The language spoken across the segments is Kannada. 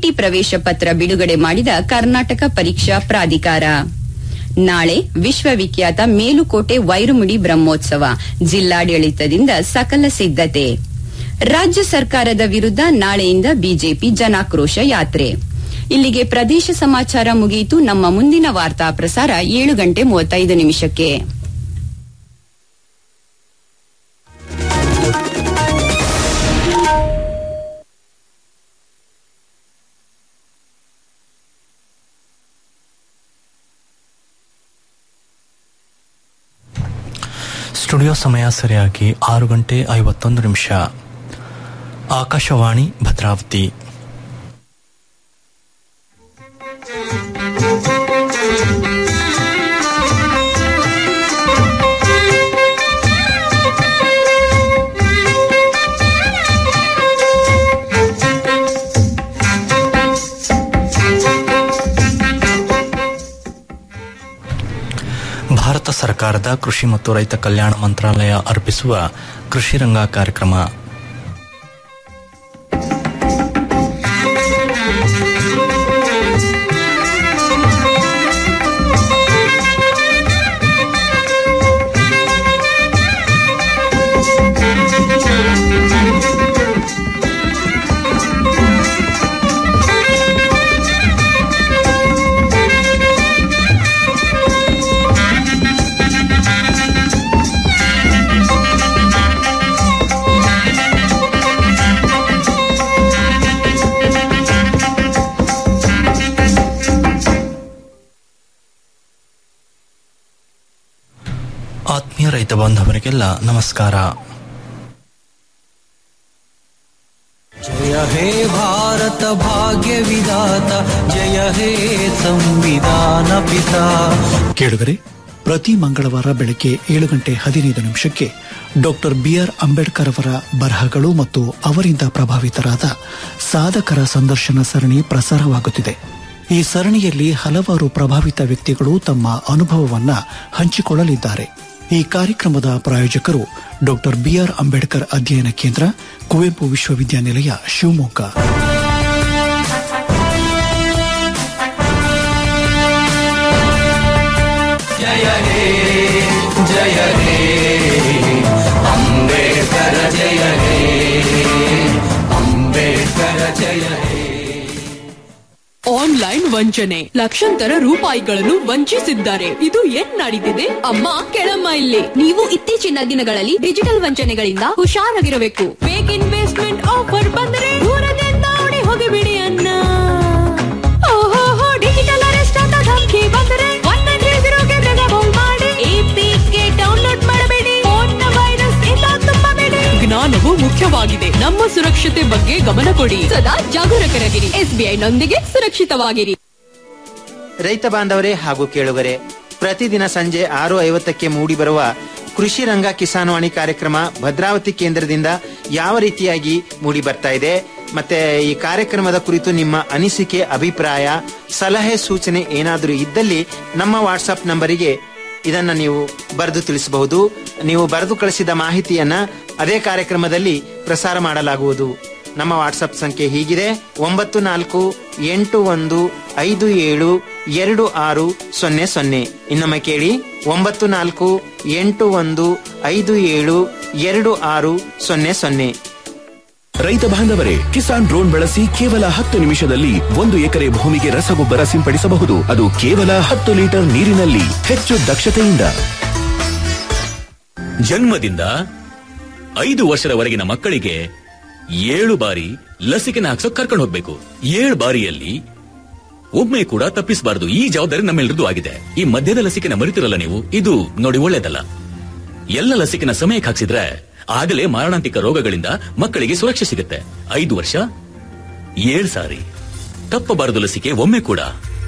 ಸಿಇಟಿ ಪ್ರವೇಶ ಪತ್ರ ಬಿಡುಗಡೆ ಮಾಡಿದ ಕರ್ನಾಟಕ ಪರೀಕ್ಷಾ ಪ್ರಾಧಿಕಾರ ನಾಳೆ ವಿಶ್ವವಿಖ್ಯಾತ ಮೇಲುಕೋಟೆ ವೈರುಮುಡಿ ಬ್ರಹ್ಮೋತ್ಸವ ಜಿಲ್ಲಾಡಳಿತದಿಂದ ಸಕಲ ಸಿದ್ದತೆ ರಾಜ್ಯ ಸರ್ಕಾರದ ವಿರುದ್ಧ ನಾಳೆಯಿಂದ ಬಿಜೆಪಿ ಜನಾಕ್ರೋಶ ಯಾತ್ರೆ ಇಲ್ಲಿಗೆ ಪ್ರದೇಶ ಸಮಾಚಾರ ಮುಗಿಯಿತು ನಮ್ಮ ಮುಂದಿನ ವಾರ್ತಾ ಪ್ರಸಾರ ಏಳು ಗಂಟೆ ಮೂವತ್ತೈದು ನಿಮಿಷಕ್ಕೆ ಸ್ಟುಡಿಯೋ ಸಮಯ ಸರಿಯಾಗಿ ಆರು ಗಂಟೆ ಐವತ್ತೊಂದು ನಿಮಿಷ ಆಕಾಶವಾಣಿ ಭದ್ರಾವತಿ ಭಾರತ ಸರ್ಕಾರದ ಕೃಷಿ ಮತ್ತು ರೈತ ಕಲ್ಯಾಣ ಮಂತ್ರಾಲಯ ಅರ್ಪಿಸುವ ಕೃಷಿ ರಂಗ ಕಾರ್ಯಕ್ರಮ ಆತ್ಮೀಯ ರೈತ ಬಾಂಧವರಿಗೆಲ್ಲ ನಮಸ್ಕಾರ जय हे भारत भाग्य विधाता जय हे ಸಂವಿಧಾನ ಪಿತಾ ಕೇಳುಗರೆ ಪ್ರತಿ ಮಂಗಳವಾರ ಬೆಳಗ್ಗೆ ಏಳು ಗಂಟೆ ಹದಿನೈದು ನಿಮಿಷಕ್ಕೆ ಡಾಕ್ಟರ್ ಬಿಆರ್ ಅಂಬೇಡ್ಕರ್ ಅವರ ಬರಹಗಳು ಮತ್ತು ಅವರಿಂದ ಪ್ರಭಾವಿತರಾದ ಸಾಧಕರ ಸಂದರ್ಶನ ಸರಣಿ ಪ್ರಸಾರವಾಗುತ್ತಿದೆ ಈ ಸರಣಿಯಲ್ಲಿ ಹಲವಾರು ಪ್ರಭಾವಿತ ವ್ಯಕ್ತಿಗಳು ತಮ್ಮ ಅನುಭವವನ್ನ ಹಂಚಿಕೊಳ್ಳಲಿದ್ದಾರೆ ಈ ಕಾರ್ಯಕ್ರಮದ ಪ್ರಾಯೋಜಕರು ಡಾಕ್ಟರ್ ಬಿಆರ್ ಅಂಬೇಡ್ಕರ್ ಅಧ್ಯಯನ ಕೇಂದ್ರ ಕುವೆಂಪು ವಿಶ್ವವಿದ್ಯಾನಿಲಯ ಶಿವಮೊಗ್ಗ ಜಯ ಹೇ ಜಯ ಹೇ ಅಂಬೇಡ್ಕರ ಜಯ ಹೇ ಅಂಬೇಡ್ಕರ ಜಯ ಹೇ ಆನ್ಲೈನ್ ವಂಚನೆ ಲಕ್ಷಾಂತರ ರೂಪಾಯಿಗಳನ್ನು ವಂಚಿಸಿದ್ದಾರೆ ಇದು ಏನ್ ನಡೀತಿದೆ ಅಮ್ಮ ಕೆಳಮ್ಮ ಇಲ್ಲಿ ನೀವು ಇತ್ತೀಚಿನ ದಿನಗಳಲ್ಲಿ ಡಿಜಿಟಲ್ ವಂಚನೆಗಳಿಂದ ಹುಷಾರಾಗಿರಬೇಕು ಫೇಕ್ ಇನ್ವೆಸ್ಟ್ಮೆಂಟ್ ಆಫರ್ ಬಂದರೆ ದೂರದಿಂದ ಓಡಿ ಹೋಗಿಬಿಡಿ ಅನ್ನ ಓಹೋ ಡಿಜಿಟಲ್ ಅರೆಸ್ಟ್ ಅಂತ ಧಮಕಿ ಬಂದರೆ ಒನ್ ನೈನ್ ತ್ರೀ ಜೀರೋಗೆ ಬೇಗ ಕಾಲ್ ಮಾಡಿ ಎಪಿಕೆ ಡೌನ್ಲೋಡ್ ಮಾಡಬೇಡಿ ಫೋನ್ನ ವೈರಸ್ ಇಂದ ತುಂಬಬೇಡಿ ಜ್ಞಾನವು ಮುಖ್ಯವಾಗಿದೆ ನಮ್ಮ ಸುರಕ್ಷತೆ ಬಗ್ಗೆ ಗಮನ ಕೊಡಿ ಸದಾ ಜಾಗರೂಕರಾಗಿರಿ ಎಸ್ಬಿಐ ನೊಂದಿಗೆ ಸುರಕ್ಷಿತವಾಗಿರಿ ರೈತ ಬಾಂಧವರೇ ಹಾಗೂ ಕೇಳುಗರೆ ಪ್ರತಿದಿನ ಸಂಜೆ ಆರು ಐವತ್ತಕ್ಕೆ ಮೂಡಿಬರುವ ಕೃಷಿ ರಂಗ ಕಿಸಾನ್ವಾಣಿ ಕಾರ್ಯಕ್ರಮ ಭದ್ರಾವತಿ ಕೇಂದ್ರದಿಂದ ಯಾವ ರೀತಿಯಾಗಿ ಮೂಡಿ ಬರ್ತಾ ಇದೆ ಮತ್ತೆ ಈ ಕಾರ್ಯಕ್ರಮದ ಕುರಿತು ನಿಮ್ಮ ಅನಿಸಿಕೆ ಅಭಿಪ್ರಾಯ ಸಲಹೆ ಸೂಚನೆ ಏನಾದರೂ ಇದ್ದಲ್ಲಿ ನಮ್ಮ ವಾಟ್ಸಪ್ ನಂಬರಿಗೆ ಇದನ್ನ ನೀವು ಬರೆದು ತಿಳಿಸಬಹುದು ನೀವು ಬರೆದು ಕಳಿಸಿದ ಮಾಹಿತಿಯನ್ನ ಅದೇ ಕಾರ್ಯಕ್ರಮದಲ್ಲಿ ಪ್ರಸಾರ ಮಾಡಲಾಗುವುದು ನಮ್ಮ ವಾಟ್ಸಪ್ ಸಂಖ್ಯೆ ಹೀಗಿದೆ ಒಂಬತ್ತು ನಾಲ್ಕು ಎಂಟು ಒಂದು ಐದು ಏಳು ಎರಡು ಆರು ಸೊನ್ನೆ ಸೊನ್ನೆ ಇನ್ನೊಮ್ಮೆ ಕೇಳಿ ಒಂಬತ್ತು ನಾಲ್ಕು ಎಂಟು ಒಂದು ಐದು ಏಳು ಎರಡು ಆರು ಸೊನ್ನೆ ಸೊನ್ನೆ ರೈತ ಬಾಂಧವರೇ ಕಿಸಾನ್ ಡ್ರೋನ್ ಬಳಸಿ ಕೇವಲ ಹತ್ತು ನಿಮಿಷದಲ್ಲಿ ಒಂದು ಎಕರೆ ಭೂಮಿಗೆ ರಸಗೊಬ್ಬರ ಸಿಂಪಡಿಸಬಹುದು ಅದು ಕೇವಲ ಹತ್ತು ಲೀಟರ್ ನೀರಿನಲ್ಲಿ ಹೆಚ್ಚು ದಕ್ಷತೆಯಿಂದ ಜನ್ಮದಿಂದ ಐದು ವರ್ಷದವರೆಗಿನ ಮಕ್ಕಳಿಗೆ ಏಳು ಬಾರಿ ಲಸಿಕೆನ ಹಾಕ್ಸೋಕ್ ಕರ್ಕೊಂಡು ಹೋಗ್ಬೇಕು ಏಳು ಬಾರಿಯಲ್ಲಿ ಒಮ್ಮೆ ಕೂಡ ತಪ್ಪಿಸಬಾರದು ಈ ಜವಾಬ್ದಾರಿ ನಮ್ಮೆಲ್ಲರದ್ದು ಆಗಿದೆ ಈ ಮಧ್ಯದ ಲಸಿಕೆನ ಮರಿತಿರಲ್ಲ ನೀವು ಇದು ನೋಡಿ ಒಳ್ಳೇದಲ್ಲ ಎಲ್ಲ ಲಸಿಕೆನ ಸಮಯಕ್ಕೆ ಹಾಕ್ಸಿದ್ರೆ ಆಗಲೇ ಮಾರಣಾಂತಿಕ ರೋಗಗಳಿಂದ ಮಕ್ಕಳಿಗೆ ಸುರಕ್ಷೆ ಸಿಗುತ್ತೆ ಐದು ವರ್ಷ ಏಳು ಸಾರಿ ತಪ್ಪಬಾರದು ಲಸಿಕೆ ಒಮ್ಮೆ ಕೂಡ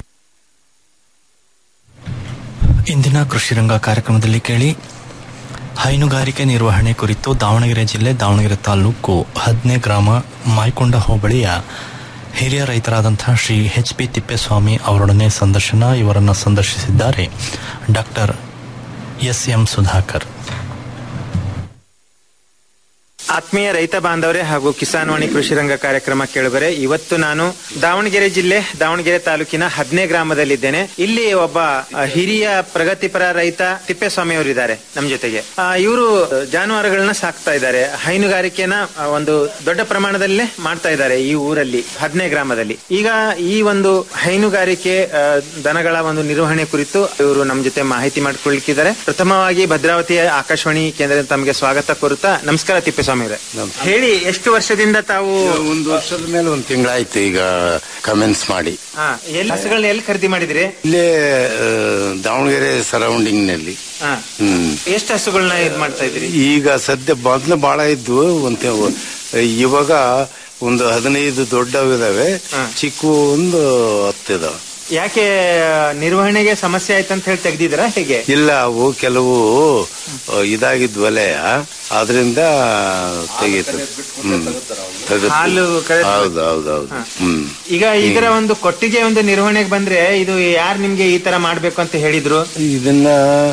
ಇಂದಿನ ಕೃಷಿ ರಂಗ ಕಾರ್ಯಕ್ರಮದಲ್ಲಿ ಕೇಳಿ ಹೈನುಗಾರಿಕೆ ನಿರ್ವಹಣೆ ಕುರಿತು ದಾವಣಗೆರೆ ಜಿಲ್ಲೆ ದಾವಣಗೆರೆ ತಾಲೂಕು ಹದ್ನೇ ಗ್ರಾಮ ಮಾಯ್ಕೊಂಡ ಹೋಬಳಿಯ ಹಿರಿಯ ರೈತರಾದಂತಹ ಶ್ರೀ ಎಚ್ ಪಿ ತಿಪ್ಪೇಸ್ವಾಮಿ ಅವರೊಡನೆ ಸಂದರ್ಶನ ಇವರನ್ನು ಸಂದರ್ಶಿಸಿದ್ದಾರೆ ಡಾಕ್ಟರ್ ಎಸ್ ಎಂ ಸುಧಾಕರ್ ಆತ್ಮೀಯ ರೈತ ಬಾಂಧವರೇ ಹಾಗೂ ಕಿಸಾನ್ ವಾಣಿ ಕೃಷಿ ರಂಗ ಕಾರ್ಯಕ್ರಮ ಕೇಳುಗರೆ ಇವತ್ತು ನಾನು ದಾವಣಗೆರೆ ಜಿಲ್ಲೆ ದಾವಣಗೆರೆ ತಾಲೂಕಿನ ಹದ್ನೇ ಗ್ರಾಮದಲ್ಲಿದ್ದೇನೆ ಇಲ್ಲಿ ಒಬ್ಬ ಆ, ಹಿರಿಯ ಪ್ರಗತಿಪರ ರೈತ ತಿಪ್ಪೇಸ್ವಾಮಿ ಅವರು ಇದ್ದಾರೆ ನಮ್ ಜೊತೆಗೆ ಇವರು ಜಾನುವಾರುಗಳನ್ನ ಸಾಕ್ತಾ ಇದ್ದಾರೆ ಹೈನುಗಾರಿಕೆನ ಆ, ಒಂದು ದೊಡ್ಡ ಪ್ರಮಾಣದಲ್ಲೇ ಮಾಡ್ತಾ ಇದ್ದಾರೆ ಈ ಊರಲ್ಲಿ ಹದ್ನೇ ಗ್ರಾಮದಲ್ಲಿ ಈಗ ಈ ಒಂದು ಹೈನುಗಾರಿಕೆ ಆ, ದನಗಳ ಒಂದು ನಿರ್ವಹಣೆ ಕುರಿತು ಇವರು ನಮ್ ಜೊತೆ ಮಾಹಿತಿ ಮಾಡ್ಕೊಳ್ಲಿಕ್ಕಿದ್ದಾರೆ ಪ್ರಥಮವಾಗಿ ಭದ್ರಾವತಿಯ ಆಕಾಶವಾಣಿ ಕೇಂದ್ರದಿಂದ ತಮಗೆ ಸ್ವಾಗತ ಕೋರುತ್ತಾ ನಮಸ್ಕಾರ ತಿಪ್ಪೇಸ್ವಾಮಿ ಅವರೇ ಹೇಳಿ ಎಷ್ಟು ವರ್ಷದಿಂದ ತಾವು ಒಂದು ವರ್ಷದ ಮೇಲೆ ಒಂದು ತಿಂಗಳಾಯ್ತು ಈಗ ಕಮೆನ್ಸ್ ಮಾಡಿ ಹಾ, ಎಲ್ಲಿ ಹಸುಗಳನ್ನ ಎಲ್ಲಿ ಖರೀದಿ ಮಾಡಿದ್ರಿ ಇಲ್ಲೇ ಆ, ದಾವಣಗೆರೆ ಸರೌಂಡಿಂಗ್ ನಲ್ಲಿ ಹಾ. ಹ್ಮ್ ಎಷ್ಟು ಹಸುಗಳನ್ನ ಇದ್ ಮಾಡ್ತಾ ಇದ್ರಿ ಈಗ ಸದ್ಯ ಮೊದ್ಲು ಬಹಳ ಇದ್ವು ಒಂದು ಇವಾಗ ಒಂದು ಹದಿನೈದು ದೊಡ್ಡವಿದಾವೆ ಚಿಕ್ಕ ಒಂದು ಹತ್ತಿದಾವೆ ಯಾಕೆ ನಿರ್ವಹಣೆಗೆ ಸಮಸ್ಯೆ ಆಯ್ತಂತ ಹೇಳಿ ತೆಗ್ದಿದ್ದೀರಾ ಹೇಗೆ ಇಲ್ಲ ಅವು ಕೆಲವು ಆ, ಇದಾಗಿದ್ವಲೆ ಆದ್ರಿಂದ ತೆಗೀತು ಹ್ಮ್ ತೆಗೆದು- ಹಾಲು ಕರೆದು- ಹೌದು ಹೌದು ಹೌದು ಹ್ಮ್ ಈಗ ಇದರ ಒಂದು ಕೊಟ್ಟಿಗೆ ಒಂದು ನಿರ್ವಹಣೆಗೆ ಬಂದ್ರೆ ಇದು ಯಾರು ನಿಮ್ಗೆ ಈ ತರ ಮಾಡ್ಬೇಕು ಅಂತ ಹೇಳಿದ್ರು ಇದನ್ನ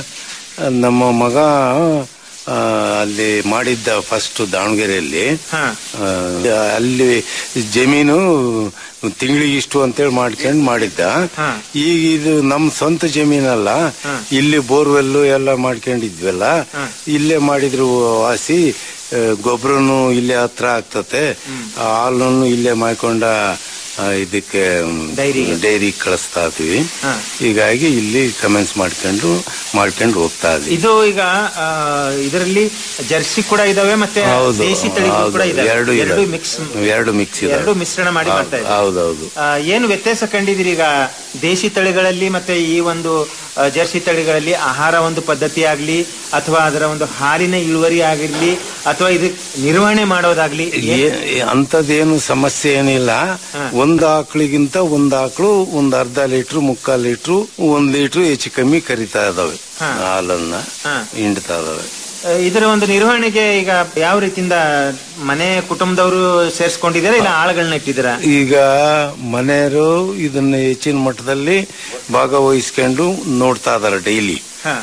ನಮ್ಮ ಮಗ ಆ, ಅಲ್ಲಿ ಮಾಡಿದ್ದ ಫಸ್ಟ್ ದಾವಣಗೆರೆಯಲ್ಲಿ ಹಾ. ಆ, ಅಲ್ಲಿ ಜಮೀನು ತಿಂಗಳಿಗೆ ಇಷ್ಟು ಅಂತೇಳಿ ಮಾಡ್ಕೊಂಡು ಮಾಡಿದ್ದ ಹಾ. ಈಗ ಇದು ನಮ್ ಸ್ವಂತ ಜಮೀನಲ್ಲ ಇಲ್ಲಿ ಬೋರ್ವೆಲ್ಲು ಎಲ್ಲ ಮಾಡ್ಕೊಂಡಿದ್ವಲ್ಲ ಇಲ್ಲೇ ಮಾಡಿದ್ರು ವಾಸಿ ಗೊಬ್ಬರನು ಇಲ್ಲೇ ಹತ್ರ ಆಗ್ತತೆ ಹಾಲನ್ನು ಇಲ್ಲೇ ಮಾಡ್ಕೊಂಡ ಆ, ಇದಕ್ಕೆ ಡೈರಿಗೆ. ಡೈರಿ ಕಳಿಸ್ತಾ ಇದೀವಿ ಹಾ. ಹೀಗಾಗಿ ಇಲ್ಲಿ ಕಮೆನ್ಸ್ ಮಾಡ್ಕೊಂಡು ಮಾಡ್ಕೊಂಡು ಹೋಗ್ತಾ ಇದೀವಿ ಇದು ಈಗ ಆ, ಇದರಲ್ಲಿ ಜರ್ಸಿ ಕೂಡ ಇದಾವೆ ಮತ್ತೆ ಹೌದು ದೇಶಿ ತಳಿಗಳು ಹೌದು, ಕೂಡ ಇದಾವೆ ಎರಡು ಎರಡು ಇದಾವೆ. ಮಿಕ್ಸ್ ಎರಡು ಮಿಕ್ಸ್ ಇದೆ ಎರಡು ಮಿಶ್ರಣ ಮಾಡಿ ಮಾಡ್ತಾ ಇದ್ದಾರೆ ಹೌದೌದು ಆ, ಏನು ವ್ಯತ್ಯಾಸ ಕಂಡಿದ್ದೀರಿ ಈಗ ದೇಶಿ ತಳಿಗಳಲ್ಲಿ ಮತ್ತೆ ಈ ಒಂದು ಆ, ಜರ್ಸಿ ತಳಿಗಳಲ್ಲಿ ಆಹಾರ ಒಂದು ಪದ್ಧತಿ ಆಗ್ಲಿ ಅಥವಾ ಅದರ ಒಂದು ಹಾಲಿನ ಇಳುವರಿ ಆಗಿರ್ಲಿ ಅಥವಾ ಇದು ನಿರ್ವಹಣೆ ಮಾಡೋದಾಗ್ಲಿ ಏನ್- ಅಂತದೇನು ಸಮಸ್ಯೆ ಏನಿಲ್ಲ ಒಂದ್ ಆಕಳಿಗಿಂತ ಒಂದ್ ಆಕಳು ಒಂದ್ ಅರ್ಧ ಲೀಟ್ರು ಮುಕ್ಕಾಲ್ ಲೀಟ್ರು ಒಂದ್ ಲೀಟ್ರು ಹೆಚ್ಚು ಕಮ್ಮಿ ಕರಿತಾ ಇದಾವೆ ಹಾ. ಹಾಲನ್ನ ಹಾ. ಹಿಂಡ್ತಾ ಇದಾವೆ ಆ, ಇದರ ಒಂದು ನಿರ್ವಹಣೆಗೆ ಈಗ ಯಾವ ರೀತಿಯಿಂದ ಮನೆ ಕುಟುಂಬದವರು ಸೇರಿಸ್ಕೊಂಡಿದ್ದೀರಾ ಇಲ್ಲ ಆಳುಗಳನ್ನ ಇಟ್ಟಿದ್ದೀರಾ ಈಗ ಮನೆಯವರು ಇದನ್ನ ಹೆಚ್ಚಿನ ಮಟ್ಟದಲ್ಲಿ ಭಾಗವಹಿಸ್ಕೊಂಡು ನೋಡ್ತಾ ಇದಾರೆ ಡೈಲಿ ಹಾ.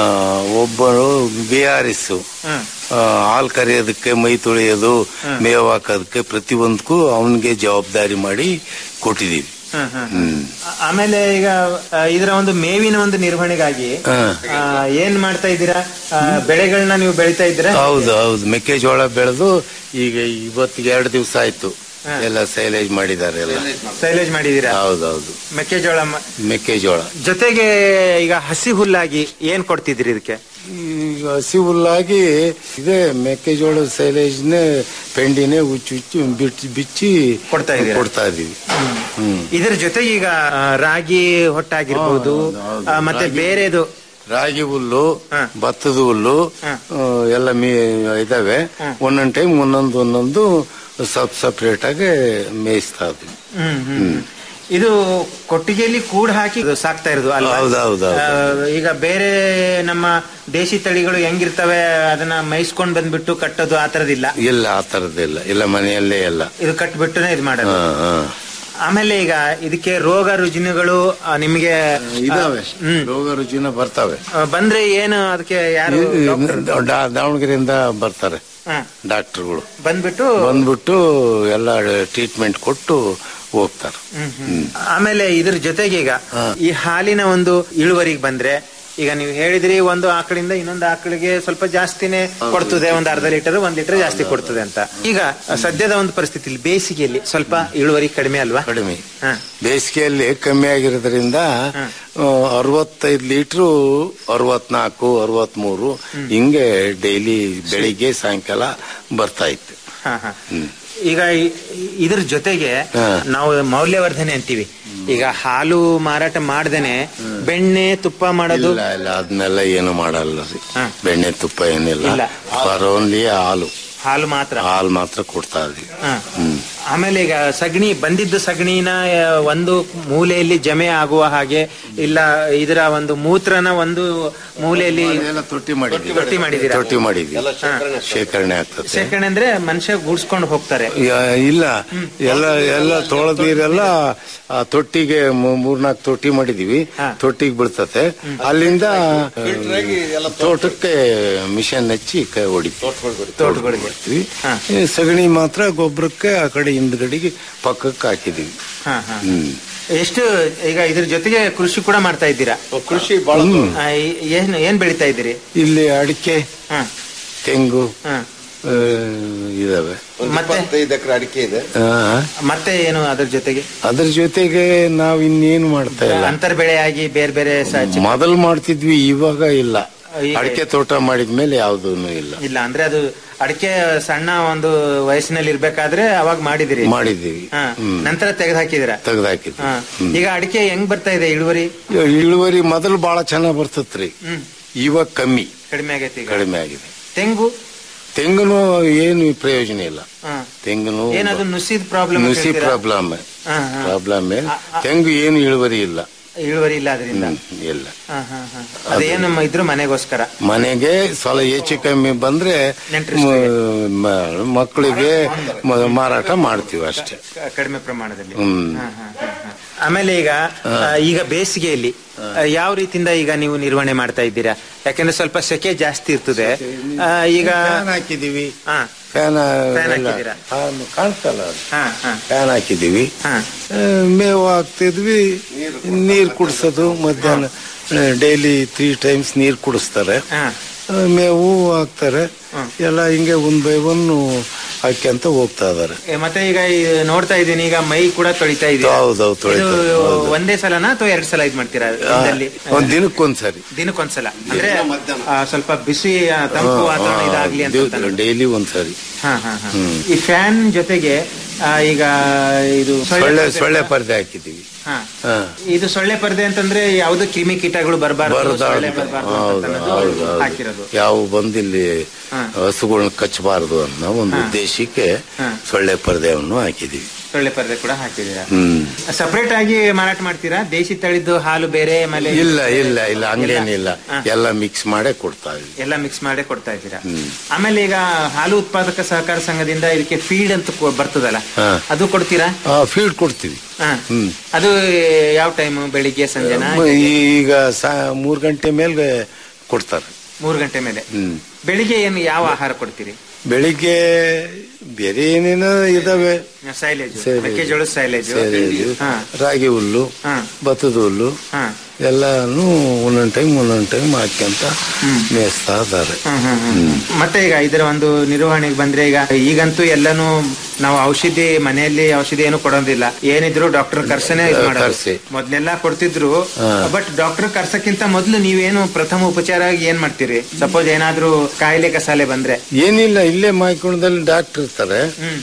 ಒಬ್ಬರು ಬಿಆರ್ಎಸ್ ಹ್ಮ್. ಹಾಲು ಕರೆಯೋದಕ್ಕೆ ಮೈ ತೊಳೆಯೋದು ಮೇವು ಹಾಕೋದಕ್ಕೆ ಪ್ರತಿಯೊಂದಕ್ಕೂ ಅವನಿಗೆ ಜವಾಬ್ದಾರಿ ಮಾಡಿ ಕೊಟ್ಟಿದೀವಿ ಹ್ಮ್, ಹ್ಮ್. ಹ್ಮ್ ಆ- ಆಮೇಲೆ ಈಗ ಆ, ಇದರ ಒಂದು ಮೇವಿನ ಒಂದು ನಿರ್ವಹಣೆಗಾಗಿ ಹಾ. ಆ, ಏನ್ ಮಾಡ್ತಾ ಇದ್ದೀರಾ ಆ, ಬೆಳೆಗಳನ್ನ ನೀವು ಬೆಳಿತಾ ಇದ್ದೀರಾ ಹೌದು ಹೌದು ಮೆಕ್ಕೆಜೋಳ ಬೆಳೆದು ಈಗ ಇವತ್ತಿಗೆ ಎರಡು ದಿವಸ ಆಯ್ತು ಎಲ್ಲ ಸೈಲೇಜ್ ಮಾಡಿದ್ದಾರೆ ಎಲ್ಲ ಸೈಲೇಜ್ ಮಾಡಿದೀರಾ ಹೌದೌದು ಮೆಕ್ಕೆಜೋಳ ಮ- ಮೆಕ್ಕೆಜೋಳ ಜೊತೆಗೆ ಈಗ ಹಸಿ ಹುಲ್ಲಾಗಿ ಏನ್ ಕೊಡ್ತಿದ್ರಿ ಇದಕ್ಕೆ ಈಗ ಹಸಿ ಹುಲ್ಲಾಗಿ ಇದೇ ಮೆಕ್ಕೆಜೋಳ ಸೈಲೇಜ್ನೇ ಪೆಂಡಿನೇ ಉಚ್ಚಿ ಉಚ್ಚಿ ಬಿಚ್ಚಿ ಬಿಚ್ಚಿ ಕೊಡ್ತಾ ಇದೀರಾ? ಕೊಡ್ತಾ ಇದೀವಿ ಹ್ಮ್ ಇದರ ಜೊತೆಗೆ ಈಗ ಆ, ರಾಗಿ ಹೊಟ್ಟಾಗಿರ್ಬೋದು ಹೌದು, ಆ, ಮತ್ತೆ ರಾಗಿ- ಬೇರೆದು ರಾಗಿ ಹುಲ್ಲು ಹಾ. ಭತ್ತದ ಹುಲ್ಲು ಹಾ. ಆ, ಎಲ್ಲ ಮೀ ಇದಾವೆ ಒಂದೊಂದು ಟೈಮ್ ಒಂದೊಂದು ಒಂದೊಂದು ಸಪ್ ಸಪ್ರೇಟ್ ಆಗಿ ಮೇಯಿಸ್ತಾ ಇದ್ವಿ ಹ್ಮ್, ಹ್ಮ್. ಇದು ಕೊಟ್ಟಿಗೆಯಲ್ಲಿ ಕೂಡ ಹಾಕಿ ಇದು ಸಾಕ್ತಾ ಇರೋದು ಅಲ್ವಾ? ಹೌದು, ಹೌದು, ಹೌದು. ಆ, ಈಗ ಬೇರೆ ನಮ್ಮ ದೇಶಿ ತಳಿಗಳು ಹೆಂಗಿರ್ತವೆ ಅದನ್ನ ಮೈಸ್ಕೊಂಡ್ ಬಂದ್ಬಿಟ್ಟು ಕಟ್ಟೋದು ಆ ತರದಿಲ್ಲ ಇಲ್ಲ ಆ ತರದಿಲ್ಲ ಇಲ್ಲ ಮನೆಯಲ್ಲೇ ಎಲ್ಲ ಇದು ಕಟ್ಬಿಟ್ಟುನೆ ಇದು ಮಾಡೋದು ಹಾ, ಹಾ. ಆಮೇಲೆ ಈಗ ಇದಕ್ಕೆ ರೋಗ ರುಜಿನಗಳು ಆ, ನಿಮಗೆ ಇದಾವೆ ಹ್ಮ್. ರೋಗ ರುಜಿನ ಬರ್ತಾವೆ ಆ, ಬಂದ್ರೆ ಏನು ಅದಕ್ಕೆ ಯಾರು ಈ- ಡಾಕ್ಟರ್? ದಾ- ದಾವಣಗೆರೆಯಿಂದ ಬರ್ತಾರೆ ಹಾ. ಡಾಕ್ಟರ್ಗಳು ಬಂದ್ಬಿಟ್ಟು ಬಂದ್ಬಿಟ್ಟು ಎಲ್ಲ ಟ್ರೀಟ್ಮೆಂಟ್ ಕೊಟ್ಟು ಹೋಗ್ತಾರೆ ಹ್ಮ್, ಹ್ಮ್. ಆಮೇಲೆ ಇದ್ರ ಜೊತೆಗೆ ಈಗ ಈ ಹಾಲಿನ ಒಂದು ಇಳುವರಿಗೆ ಬಂದ್ರೆ ಈಗ ನೀವು ಹೇಳಿದ್ರಿ ಒಂದು ಆಕಳಿಂದ ಇನ್ನೊಂದು ಆಕಳಿಗೆ ಸ್ವಲ್ಪ ಜಾಸ್ತಿನೇ ಕೊಡ್ತದೆ ಒಂದು ಅರ್ಧ ಲೀಟರ್ ಒಂದ್ ಲೀಟರ್ ಜಾಸ್ತಿ ಕೊಡ್ತದೆ ಅಂತ ಈಗ ಸದ್ಯದ ಒಂದು ಪರಿಸ್ಥಿತಿಲಿ ಬೇಸಿಗೆಯಲ್ಲಿ ಸ್ವಲ್ಪ ಇಳುವರಿ ಕಡಿಮೆ ಅಲ್ವಾ ಕಡಿಮೆ ಹಾ. ಬೇಸಿಗೆಯಲ್ಲಿ ಕಮ್ಮಿ ಆಗಿರೋದ್ರಿಂದ ಅರವತ್ತೈದು ಲೀಟ್ರು ಅರವತ್ನಾಲ್ಕು ಅರವತ್ಮೂರು ಹಿಂಗೆ ಡೈಲಿ ಬೆಳಿಗ್ಗೆ ಸಾಯಂಕಾಲ ಬರ್ತಾ ಇತ್ತು ಹಾ, ಹಾ. ಈಗ ಈ- ಇದ್ರ ಜೊತೆಗೆ ಹಾ. ನಾವು ಮೌಲ್ಯವರ್ಧನೆ ಅಂತೀವಿ ಈಗ ಹಾಲು ಮಾರಾಟ ಮಾಡ್ದೇನೆ ಬೆಣ್ಣೆ ತುಪ್ಪ ಮಾಡೋದು ಇಲ್ಲ ಇಲ್ಲ ಅದನ್ನೆಲ್ಲ ಏನು ಮಾಡಲ್ಲ ರೀ ಹಾ. ಬೆಣ್ಣೆ ತುಪ್ಪ ಏನಿಲ್ಲ ಇಲ್ಲ. ಫಾರ್ ಓನ್ಲಿ ಹಾಲು ಹಾಲು ಮಾತ್ರ ಹಾಲು ಮಾತ್ರ ಕೊಡ್ತಾ ಇದೀವಿ ಹಾ. ಹ್ಮ್ ಆಮೇಲೆ ಈಗ ಸಗಣಿ ಬಂದಿದ್ದ ಸಗಣಿನ ಆ, ಒಂದು ಮೂಲೆಯಲ್ಲಿ ಜಮೆ ಆಗುವ ಹಾಗೆ ಇಲ್ಲ ಇದರ ಒಂದು ಮೂತ್ರನ ಒಂದು ಮೂಲೆಯಲ್ಲಿ ತೊಟ್ಟಿ ಮಾಡಿದ್ದೀವಿ ತೊಟ್ಟಿ ಮಾಡಿದ್ದೀರಾ ತೊಟ್ಟಿ ಮಾಡಿದ್ವಿ ಶೇಖರಣೆ ಆಗ್ತದೆ ಶೇಖರಣೆ ಅಂದ್ರೆ ಮನುಷ್ಯ ಗೂಡ್ಸ್ಕೊಂಡು ಹೋಗ್ತಾರೆ ಯ- ಇಲ್ಲ ಎಲ್ಲ ಎಲ್ಲ ತೊಳೆದ ನೀರೆಲ್ಲ ಆ ತೊಟ್ಟಿಗೆ ಮೂ- ಮೂರ್ನಾಲ್ಕು ತೊಟ್ಟಿ ಮಾಡಿದೀವಿ ತೊಟ್ಟಿಗೆ ಬೀಳ್ತತೆ ಅಲ್ಲಿಂದ ತೋಟಕ್ಕೆ ಮಿಷನ್ ಹಚ್ಚಿ ಕ- ಹೊಡಿತೀವಿ ತೋಟಗಳಿಗೆ ಹೊಡಿತೀವಿ ಈ ಸಗಣಿ ಮಾತ್ರ ಗೊಬ್ಬರಕ್ಕೆ ಆ ಕಡೆ ಹಿಂದ್ಗಡೆಗೆ ಪಕ್ಕಕ್ಕೆ ಹಾಕಿದೀವಿ ಹಾ ಹಾ ಹ್ಮ್ ಎಷ್ಟು ಈಗ ಇದ್ರ ಜೊತೆಗೆ ಕೃಷಿ ಕೂಡ ಮಾಡ್ತಾ ಇದ್ದೀರಾ ಕೃಷಿ ಬಹಳ ಆ, ಈ- ಏನ್ ಏನ್ ಬೆಳಿತಾ ಇದ್ದೀರಿ ಇಲ್ಲಿ ಅಡಿಕೆ ಹಾ ತೆಂಗು ಹಾ ಆ, ಇದಾವೆ ಮತ್ತೆ ಎಕರೆ ಅಡಿಕೆ ಇದೆ ಆ, ಮತ್ತೆ ಏನು ಅದ್ರ ಜೊತೆಗೆ ಅದ್ರ ಜೊತೆಗೆ ನಾವ್ ಇನ್ನೇನು ಮಾಡ್ತಾ ಇಲ್ಲ ಅಂತರ್ ಬೆಳೆಯಾಗಿ ಬೇರೆ ಬೇರೆ ಸ- ಚಿ- ಮೊದಲು ಮಾಡ್ತಿದ್ವಿ ಇವಾಗ ಇಲ್ಲ ಈಗ- ಅಡಿಕೆ ತೋಟ ಮಾಡಿದ್ಮೇಲೆ ಯಾವ್ದೂ ಇಲ್ಲ ಇಲ್ಲ ಅಂದ್ರೆ ಅದು ಅಡಿಕೆ ಸಣ್ಣ ಒಂದು ವಯಸ್ಸಿನಲ್ಲಿ ಇರ್ಬೇಕಾದ್ರೆ ಅವಾಗ ಮಾಡಿದಿರಿ ಮಾಡಿದ್ದೀವಿ ಹಾ ಹ್ಮ್. ನಂತರ ತೆಗೆದು ಹಾಕಿದಿರ ತೆಗ್ದಾಕಿದ್ವಿ ಹಾ ಈಗ ಅಡಿಕೆ ಹೆಂಗ್ ಬರ್ತಾ ಇದೆ ಇಳುವರಿ ಇಳುವರಿ ಮೊದಲು ಬಹಳ ಚೆನ್ನಾಗ್ ಬರ್ತತ್ರಿ ಹ್ಮ್ ಇವಾಗ ಕಮ್ಮಿ ಕಡಿಮೆ ಆಗೈತಿ ಈಗ ಕಡಿಮೆ ಆಗಿದೆ ತೆಂಗು ತೆಂಗುನು ಏನು ಪ್ರಯೋಜನ ಇಲ್ಲ ಹಾ ತೆಂಗುನು ಏನದು ನುಸಿದ್ ಪ್ರಾಬ್ಲಮ್ ನುಸಿ ಪ್ರಾಬ್ಲಮ್ ಹಾ ಹಾ ಪ್ರಾಬ್ಲಮ್ ತೆಂಗು ಏನು ಇಳುವರಿ ಇಲ್ಲ ಇಳುವರಿ ಇಲ್ಲ ಅದರಿಂದ ಹ್ಮ್, ಇಲ್ಲ ಹಾ ಹಾ ಹಾ ಅದೇನು ಇದ್ರ ಮನೆಗೋಸ್ಕರ ಮನೆಗೆ ಸ್ವಲ್ಪ ಹೆಚ್ಚು ಕಮ್ಮಿ ಬಂದ್ರೆ ಮ- ಮಕ್ಕಳಿಗೆ ಮ- ಮಾರಾಟ ಮಾಡ್ತೀವಿ ಅಷ್ಟೇ ಕ- ಕಡಿಮೆ ಪ್ರಮಾಣದಲ್ಲಿ ಹ್ಮ್ ಹಾ, ಹಾ, ಹಾ, ಹಾ. ಆಮೇಲೆ ಈಗ ಆ, ಈಗ ಬೇಸಿಗೆಯಲ್ಲಿ ಆ, ಯಾವ ರೀತಿಯಿಂದ ಈಗ ನೀವು ನಿರ್ವಹಣೆ ಮಾಡ್ತಾ ಇದ್ದೀರಾ ಯಾಕಂದ್ರೆ ಸ್ವಲ್ಪ ಸೆಕೆ ಜಾಸ್ತಿ ಇರ್ತದೆ ಆ, ಈಗ ಫ್ಯಾನ್ ಹಾಕಿದೀವಿ ಹಾ ಫ್ಯಾನ್ ಫ್ಯಾನ್ ಹಾಕಿದ್ದೀರಾ? ಕಾಣ್ತಲ್ಲ ಅದು. ಹಾ ಹಾ ಫ್ಯಾನ್ ಹಾಕಿದೀವಿ ಹಾ ಆ, ಮೇವು ಹಾಕ್ತಿದ್ವಿ ನೀರ್ ಕುಡಿಸೋದು ಮಧ್ಯಾಹ್ನ ಡೈಲಿ ತ್ರೀ ಟೈಮ್ಸ್ ನೀರ್ ಕುಡಿಸ್ತಾರೆ ಹಾ ಆ, ಮೇವು ಹಾಕ್ತಾರೆ ಎಲ್ಲ ಹಿಂಗೆ ಒಂದ್ ಬೈ ಒನ್ ಹಾಕ್ಯಂತ ಹೋಗ್ತಾ ಇದಾರೆ ಏ, ಮತ್ತೆ ಈಗ ಈ ನೋಡ್ತಾ ಇದ್ದೀನಿ ಈಗ ಮೈ ಕೂಡ ತೊಳಿತಾ ಇದೆ ಹೌದೌದು ತೊಳಿತಾರೆ ಹೌದು. ಒಂದೇ ಸಲನಾ ಅಥವಾ ಎರಡ್ ಸಲ ಇದ್ ಮಾಡ್ತೀರಾ ದಿನದಲ್ಲಿ ಒಂದ್ ದಿನಕ್ಕೊಂದ್ಸರಿ ದಿನಕ್ಕೊಂದ್ಸಲ ಅಂದ್ರೆ ಆ, ಸ್ವಲ್ಪ ಬಿಸಿ ಆ, ತಂಪು ವಾತಾವರಣ ಇದಾಗ್ಲಿ ಅಂತ ಅಂತಾನೆ. ಡೈಲಿ ಒಂದ್ಸರಿ ಹಾ ಹಾ ಹಾ ಹ್ಮ್. ಈ ಫ್ಯಾನ್ ಜೊತೆಗೆ ಆ, ಈಗ ಇದು ಸೊಳ್ಳೆ ಪರ್ದೆ- ಸೊಳ್ಳೆ ಪರ್ದೆ ಹಾಕಿದೀವಿ ಹಾ. ಹಾ ಇದು ಸೊಳ್ಳೆ ಪರ್ದೆ ಅಂತಂದ್ರೆ ಯಾವ್ದು ಕ್ರಿಮಿ ಕೀಟಗಳು ಬರಬಾರ್ದು ಬರದಾರ್ದು. ಸೊಳ್ಳೆ ಬರಬಾರ್ದು ಹೌದು, ಹೌದು, ಹೌದು. ಹಾಕಿರೋದು ಯಾವ ಬಂದಿಲ್ಲಿ ಹಾ. ಹಸುಗಳನ್ನ ಕಚ್ಚಬಾರದು ಅನ್ನೋ ಒಂದು ಹಾ. ಉದ್ದೇಶಕ್ಕೆ ಹಾ. ಸೊಳ್ಳೆ ಪರ್ದೆಯನ್ನು ಹಾಕಿದೀವಿ ಸೊಳ್ಳೆ ಪರ್ದೆ ಕೂಡ ಹಾಕಿದೀರಾ ಹ್ಮ್ ಸಪರೇಟ್ ಆಗಿ ಮಾರಾಟ ಮಾಡ್ತೀರಾ ದೇಶಿ ತಳಿದ್ದು ಹಾಲು ಬೇರೆ ಆಮೇಲೆ ಇಲ್ಲ ಇಲ್ಲ ಇಲ್ಲ ಹಂಗೇನಿಲ್ಲ ಹಾ. ಎಲ್ಲ ಮಿಕ್ಸ್ ಮಾಡೇ ಕೊಡ್ತಾ ಇದ್ವಿ ಎಲ್ಲ ಮಿಕ್ಸ್ ಮಾಡೇ ಕೊಡ್ತಾ ಇದ್ದೀರಾ ಹ್ಮ್. ಆಮೇಲೆ ಈಗ ಹಾಲು ಉತ್ಪಾದಕ ಸಹಕಾರ ಸಂಘದಿಂದ ಇದಕ್ಕೆ ಫೀಡ್ ಅಂತ ಕೊ- ಬರ್ತದಲ್ಲ ಹಾ. ಅದು ಕೊಡ್ತೀರಾ ಫೀಡ್ ಕೊಡ್ತೀವಿ ಹಾ. ಹ್ಮ್ ಅದು ಯಾವ ಟೈಮ್ ಬೆಳಿಗ್ಗೆ ಸಂಜೆನಾ ಈಗ ಸಾ- ಮೂರ್ ಗಂಟೆ ಮೇಲೆ ಕೊಡ್ತಾರೆ ಮೂರು ಗಂಟೆ ಮೇಲೆ ಹ್ಮ್ ಬೆಳಿಗ್ಗೆ ಏನು ಯಾವ ಆಹಾರ ಕೊಡ್ತೀರಿ ಬೆಳಿಗ್ಗೆ ಬೇರೆ ಏನೇನೋ ಇದಾವೆ ಸೈಲೇಜ್ ಸೈಲೇಜ್. ಮೆಕ್ಕೆಜೋಳದ ಸೈಲೇಜ್ ಸೈಲೇಜು, ಹಾ ರಾಗಿ ಹುಲ್ಲು ಹಾ. ಭತ್ತದ ಹುಲ್ಲು ಹಾ ಎಲ್ಲಾನು ಒಂದೊಂದ್ ಟೈಮ್ ಒಂದೊಂದ್ ಟೈಮ್ ಹಾಕ್ಯಂತ ಮೇಯಿಸ್ತಾ ಇದಾರೆ ಹ್ಮ್, ಹ್ಮ್, ಹ್ಮ್. ಮತ್ತೆ ಈಗ ಇದರ ಒಂದು ನಿರ್ವಹಣೆಗೆ ಬಂದ್ರೆ ಈಗ ಈಗಂತೂ ಎಲ್ಲಾನು ನಾವು ಔಷಧಿ ಮನೆಯಲ್ಲಿ ಔಷಧಿ ಏನು ಕೊಡೋದಿಲ್ಲ ಏನಿದ್ರು ಡಾಕ್ಟರ್ ಕರ್ಸನೆ ಇದ್ ಮಾಡೋದು. ಕರ್ಸಿ. ಮೊದ್ಲೆಲ್ಲ ಕೊಡ್ತಿದ್ರು ಹಾ. ಬಟ್ ಡಾಕ್ಟರ್ ಕರ್ಸಕ್ಕಿಂತ ಮೊದ್ಲು ನೀವೇನು ಪ್ರಥಮ ಉಪಚಾರ ಆಗಿ ಏನ್ ಮಾಡ್ತೀರಿ ಸಪೋಸ್ ಏನಾದ್ರೂ ಕಾಯಿಲೆ ಕಸಾಲೆ ಬಂದ್ರೆ ಏನಿಲ್ಲ ಇಲ್ಲೇ ಮಾಯ್ಕೊಂಡದಲ್ಲಿ ಡಾಕ್ಟರ್ ಇರ್ತಾರೆ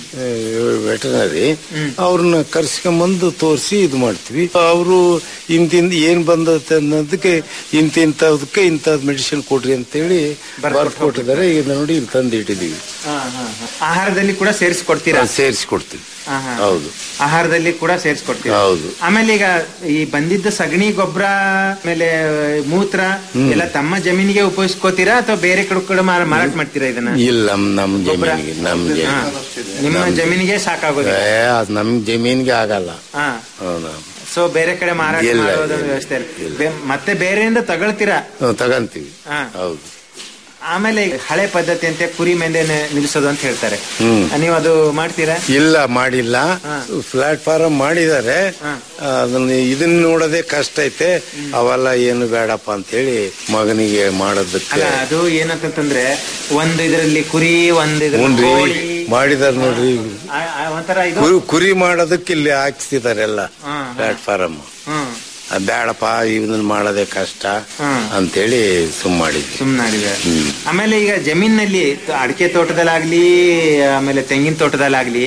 ವೆಟನರಿ ಅವ್ರನ್ನ ಕರ್ಸ್ಕೊಂಬಂದು ತೋರಿಸಿ ಇದು ಮಾಡ್ತೀವಿ ಅವರು ಇಂತಿಂದ ಏನ್ ಬಂದತ್ತೆ ಅನ್ನೋದಕ್ಕೆ ಇಂತಿಂತದಕ್ಕೆ ಇಂಥದ್ ಮೆಡಿಸಿನ್ ಕೊಡ್ರಿ ಅಂತೇಳಿ ಬರ್ದು ಕೊಟ್ಟಿದ್ದಾರೆ ಈಗ ನೋಡಿ ಇಲ್ಲಿ ತಂದು ಇಟ್ಟಿದೀವಿ ಆಹಾರದಲ್ಲಿ ಕೂಡ ಸೇರಿಸಿ ಕೊಡ್ತೀರಾ ಸೇರಿಸಿ ಕೊಡ್ತೀವಿ ಹಾ, ಹಾ. ಹೌದು ಆಹಾರದಲ್ಲಿ ಕೂಡ ಸೇರಿಸ್ಕೊಡ್ತೀವಿ ಹೌದು. ಆಮೇಲೆ ಈಗ ಈ ಬಂದಿದ್ದ ಸಗಣಿ ಗೊಬ್ಬರ ಆಮೇಲೆ ಮೂತ್ರ ಎಲ್ಲ ತಮ್ಮ ಜಮೀನಿಗೆ ಉಪಯೋಗಿಸ್ಕೋತೀರಾ ಅಥವಾ ಬೇರೆ ಕಡೆ ಕೂಡ ಮಾರ- ಮಾರಾಟ ಮಾಡ್ತೀರಾ ಇದನ್ನ ಇಲ್ಲ ನಮ್ ನಮ್ ಜಮೀನಿಗೆ ನಮ್ ಹಾ. ಜಮೀನಿಗೆ ನಿಮ್ಮ ಜಮೀನಿಗೆ ಸಾಕಾಗೋದು ಏ, ಅದ್ ನಮ್ ಜಮೀನಿಗೆ ಆಗಲ್ಲ ಹಾ ಹೌದಾ ಸೊ ಬೇರೆ ಕಡೆ ಮಾರಾಟ ಇಲ್ಲ, ಮಾಡೋದು ಇಲ್ಲ, ವ್ಯವಸ್ಥೆ ಇಲ್ಲ. ಬೆ- ಮತ್ತೆ ಬೇರೆಯಿಂದ ತಗೊಳ್ತೀರಾ ಹ್ಮ್, ತಗಂತೀವಿ ಹಾ. ಹೌದು ಆಮೇಲೆ ಈಗ ಹಳೆ ಪದ್ಧತಿ ಅಂತ ಕುರಿ ಮೆಂದೆ ನಿಲ್ಲಿಸೋದು ಅಂತ ಹೇಳ್ತಾರೆ ಹ್ಮ್. ನೀವು ಅದು ಮಾಡ್ತೀರಾ ಇಲ್ಲ ಮಾಡಿಲ್ಲ ಹಾ. ಪ್ಲಾಟ್ಫಾರಂ ಮಾಡಿದ್ದಾರೆ ಹಾ. ಅದನ್ನ ಇದನ್ನ ನೋಡೋದೇ ಕಷ್ಟ ಐತೆ ಅವೆಲ್ಲ ಏನು ಬೇಡಪ್ಪ ಅಂತೇಳಿ ಮಗನಿಗೆ ಮಾಡೋದಕ್ಕೆ ಅಲ್ಲ ಅದು ಏನಂತಂದ್ರೆ ಒಂದು ಇದರಲ್ಲಿ ಕುರಿ ಒಂದು ಇದ್ರಲ್ಲಿ ಹ್ಞೂನ್ರಿ ಕೋಳಿ ಮಾಡಿದಾರ ನೋಡ್ರಿ ಆ- ಆ ಒಂಥರ ಇದು ಕುರಿ- ಕುರಿ ಮಾಡೋದಕ್ಕೆ ಇಲ್ಲಿ ಹಾಕ್ಸಿದಾರೆ ಎಲ್ಲ ಹಾ, ಹಾ. ಪ್ಲಾಟ್ಫಾರಂ ಹ್ಮ್ ಬೇಡಪ್ಪ ಇವನ್ನ ಮಾಡೋದೇ ಕಷ್ಟ ಹ್ಮ್. ಅಂತೇಳಿ ಸುಮ್ ಮಾಡಿದ್ವಿ ಸುಮ್ನಾಡಿದೆ ಹ್ಮ್. ಆಮೇಲೆ ಈಗ ಜಮೀನಲ್ಲಿ ತ- ಅಡಿಕೆ ತೋಟದಲ್ಲಾಗ್ಲಿ ಆಮೇಲೆ ತೆಂಗಿನ ತೋಟದಲ್ಲಾಗ್ಲಿ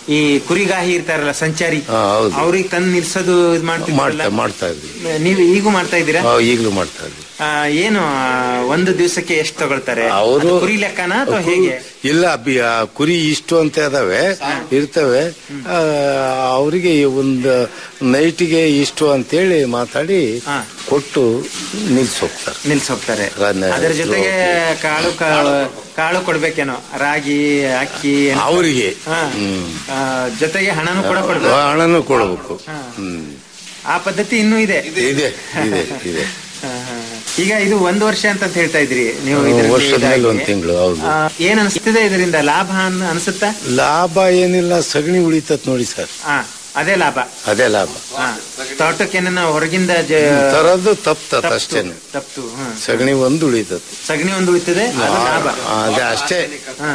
ಈ ಕುರಿಗಾಹಿ ಇರ್ತಾರಲ್ಲ ಸಂಚಾರಿ ಹಾ, ಹೌದು. ಅವ್ರಿಗೆ ತಂದು ನಿಲ್ಸೋದು ಇದ್ ಮಾಡ್ತಿದ್ರಲ್ಲ ಮಾಡ್ತಾ ಮಾಡ್ತಾ ಇದ್ವಿ ನೀವು ಈಗೂ ಮಾಡ್ತಾ ಇದ್ದೀರಾ ಆ, ಈಗ್ಲೂ ಮಾಡ್ತಾ ಇದ್ವಿ ಆ, ಏನು ಆ, ಒಂದು ದಿವಸಕ್ಕೆ ಎಷ್ಟು ತಗೊಳ್ತಾರೆ ಅವರು ಅದು ಕುರಿ ಲೆಕ್ಕನ ಅಥವಾ ಹೇಗೆ ಇಲ್ಲ ಬಿ- ಆ, ಕುರಿ ಇಷ್ಟು ಅಂತ ಇದಾವೆ ಇರ್ತವೆ ಆ, ಅವರಿಗೆ ಒಂದು ನೈಟಿಗೆ ಇಷ್ಟು ಅಂತೇಳಿ ಮಾತಾಡಿ ಹಾ. ಕೊಟ್ಟು ನಿಲ್ಸಿ ಹೋಗ್ತಾರೆ ನಿಲ್ಸ್ ಹೋಗ್ತಾರೆ ಅದನ್ನ ಅದರ ಜೊತೆಗೆ ಕಾಳು ಕಾ- ಕಾಳು ಕೊಡ್ಬೇಕೇನೋ ರಾಗಿ ಅಕ್ಕಿ ಏನೋ. ಅವರಿಗೆ ಹಾ. ಹ್ಮ್. ಆ, ಜೊತೆಗೆ ಹಣನೂ ಕೂಡ ಕೊಡ್ಬೇಕು ಹಣನೂ ಕೊಡಬೇಕು ಹಾ. ಹ್ಮ್ ಆ ಪದ್ಧತಿ ಇನ್ನೂ ಇದೆ ಇದೆ ಇದೆ ಇದೆ ಹಾ, ಹಾ. ಈಗ ಇದು ಒಂದು ವರ್ಷ ಅಂತ ಹೇಳ್ತಾ ಇದ್ರಿ ನೀವು ಹ್ಮ್, ಇದರಲ್ಲಿ ವರ್ಷದ ಮೇಲೆ ಇದಾಗಿ. ಒಂದ್ ತಿಂಗಳು, ಹೌದು. ಆ, ಏನ್ ಅನ್ಸ್ತಿದೆ ಇದರಿಂದ ಲಾಭ ಅನ್- ಅನ್ಸುತ್ತಾ ಲಾಭ ಏನಿಲ್ಲ ಸಗಣಿ ಉಳಿತತ್ ನೋಡಿ ಸರ್ ಹಾ ಅದೇ ಲಾಭ ಅದೇ ಲಾಭ ಹಾ ತೋಟಕ್ಕೇನ ಹೊರಗಿಂದ ಜ- ತರದ್ದು ತಪ್ತತ್ ತಪ್ತು, ಅಷ್ಟೇನೆ ತಪ್ತು ಹಾ. ಸಗಣಿ ಒಂದು ಉಳಿತತ್ ಸಗಣಿ ಒಂದು ಉಳಿತದೆ ಅದು ಲಾಭ ಅದೇ ಅಷ್ಟೇ ಹಾ.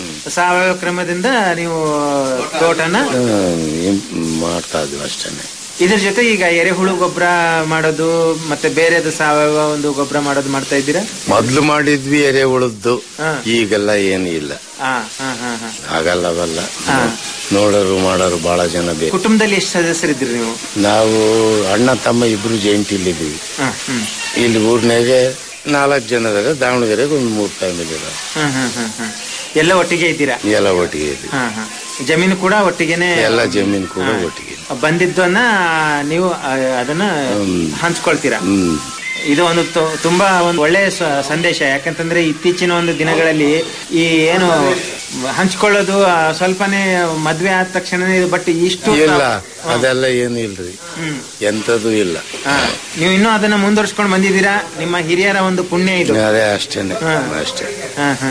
ಸಾವಯವ ಕ್ರಮದಿಂದ ನೀವು ತೋಟನ ಹ್ಮ್, ಇಂ- ಮಾಡ್ತಾ ಇದ್ವಿ ಅಷ್ಟೇನೆ ಇದ್ರ ಜೊತೆ ಈಗ ಎರೆಹುಳು ಗೊಬ್ಬರ ಮಾಡೋದು ಮತ್ತೆ ಬೇರೆದು ಸಾವಯವ ಒಂದು ಗೊಬ್ಬರ ಮಾಡೋದು ಮಾಡ್ತಾ ಇದ್ದೀರಾ ಮೊದ್ಲು ಮಾಡಿದ್ವಿ ಎರೆಹುಳದ್ದು ಹಾ. ಈಗೆಲ್ಲ ಏನು ಇಲ್ಲ ಹಾ ಹಾ ಹಾ ಹಾ ಆಗಲ್ಲ ಅವೆಲ್ಲ ಹಾ. ನೋಡೋರು ಮಾಡೋರು ಬಹಳ ಜನ ಬೇಕು ಕುಟುಂಬದಲ್ಲಿ ಎಷ್ಟು ಸದಸ್ಯರಿದ್ದೀರಿ ನೀವು ನಾವು ಅಣ್ಣ ತಮ್ಮ ಇಬ್ರು ಜೈಂಟಿಲಿದ್ದೀವಿ ಹಾ ಹ್ಮ್ ಇಲ್ಲಿ ಊರ್ನಾಗೆ ನಾಲ್ಕು ಜನ ಇದಾರೆ ದಾವಣಗೆರೆಗೆ ಒಂದು ಮೂರು ಫ್ಯಾಮಿಲಿ ಇದಾವೆ ಹ್ಮ್ ಹ್ಮ್ ಹ್ಮ್ ಹ್ಮ್ ಎಲ್ಲ ಒಟ್ಟಿಗೆ ಇದ್ದೀರಾ ಎಲ್ಲ ಒಟ್ಟಿಗೆ ಇದ್ದೀವಿ ಹಾ ಹಾ ಜಮೀನು ಕೂಡ ಒಟ್ಟಿಗೆನೆ ಎಲ್ಲ ಜಮೀನು ಕೂಡ ಒಟ್ಟಿಗೆ ಬಂದಿದ್ದನ್ನ ನೀವು ಆ, ಅದನ್ನ ಹಂಚ್ಕೊಳ್ತೀರಾ ಹ್ಮ್ ಇದು ಒಂದು ತು- ತುಂಬಾ ಒಂದು ಒಳ್ಳೆಯ ಸ- ಸಂದೇಶ ಯಾಕಂತಂದ್ರೆ ಇತ್ತೀಚಿನ ಒಂದು ದಿನಗಳಲ್ಲಿ ಈ ಏನು ಹಂಚ್ಕೊಳ್ಳೋದು ಆ, ಸ್ವಲ್ಪನೇ ಮದ್ವೆ ಆದ ತಕ್ಷಣನೇ ಬಟ್ ಇಷ್ಟು ಇಲ್ಲ ಅದೆಲ್ಲ ಏನು ಇಲ್ರಿ ಹ್ಮ್ ಎಂತದೂ ಇಲ್ಲ ಹಾ. ನೀವು ಇನ್ನೂ ಅದನ್ನ ಮುಂದುವರ್ಸ್ಕೊಂಡು ಬಂದಿದ್ದೀರಾ ನಿಮ್ಮ ಹಿರಿಯರ ಒಂದು ಪುಣ್ಯ ಇದು ಅದೇ ಅಷ್ಟೇನೆ ಹಾ. ಅಷ್ಟೇ ಹಾ, ಹಾ.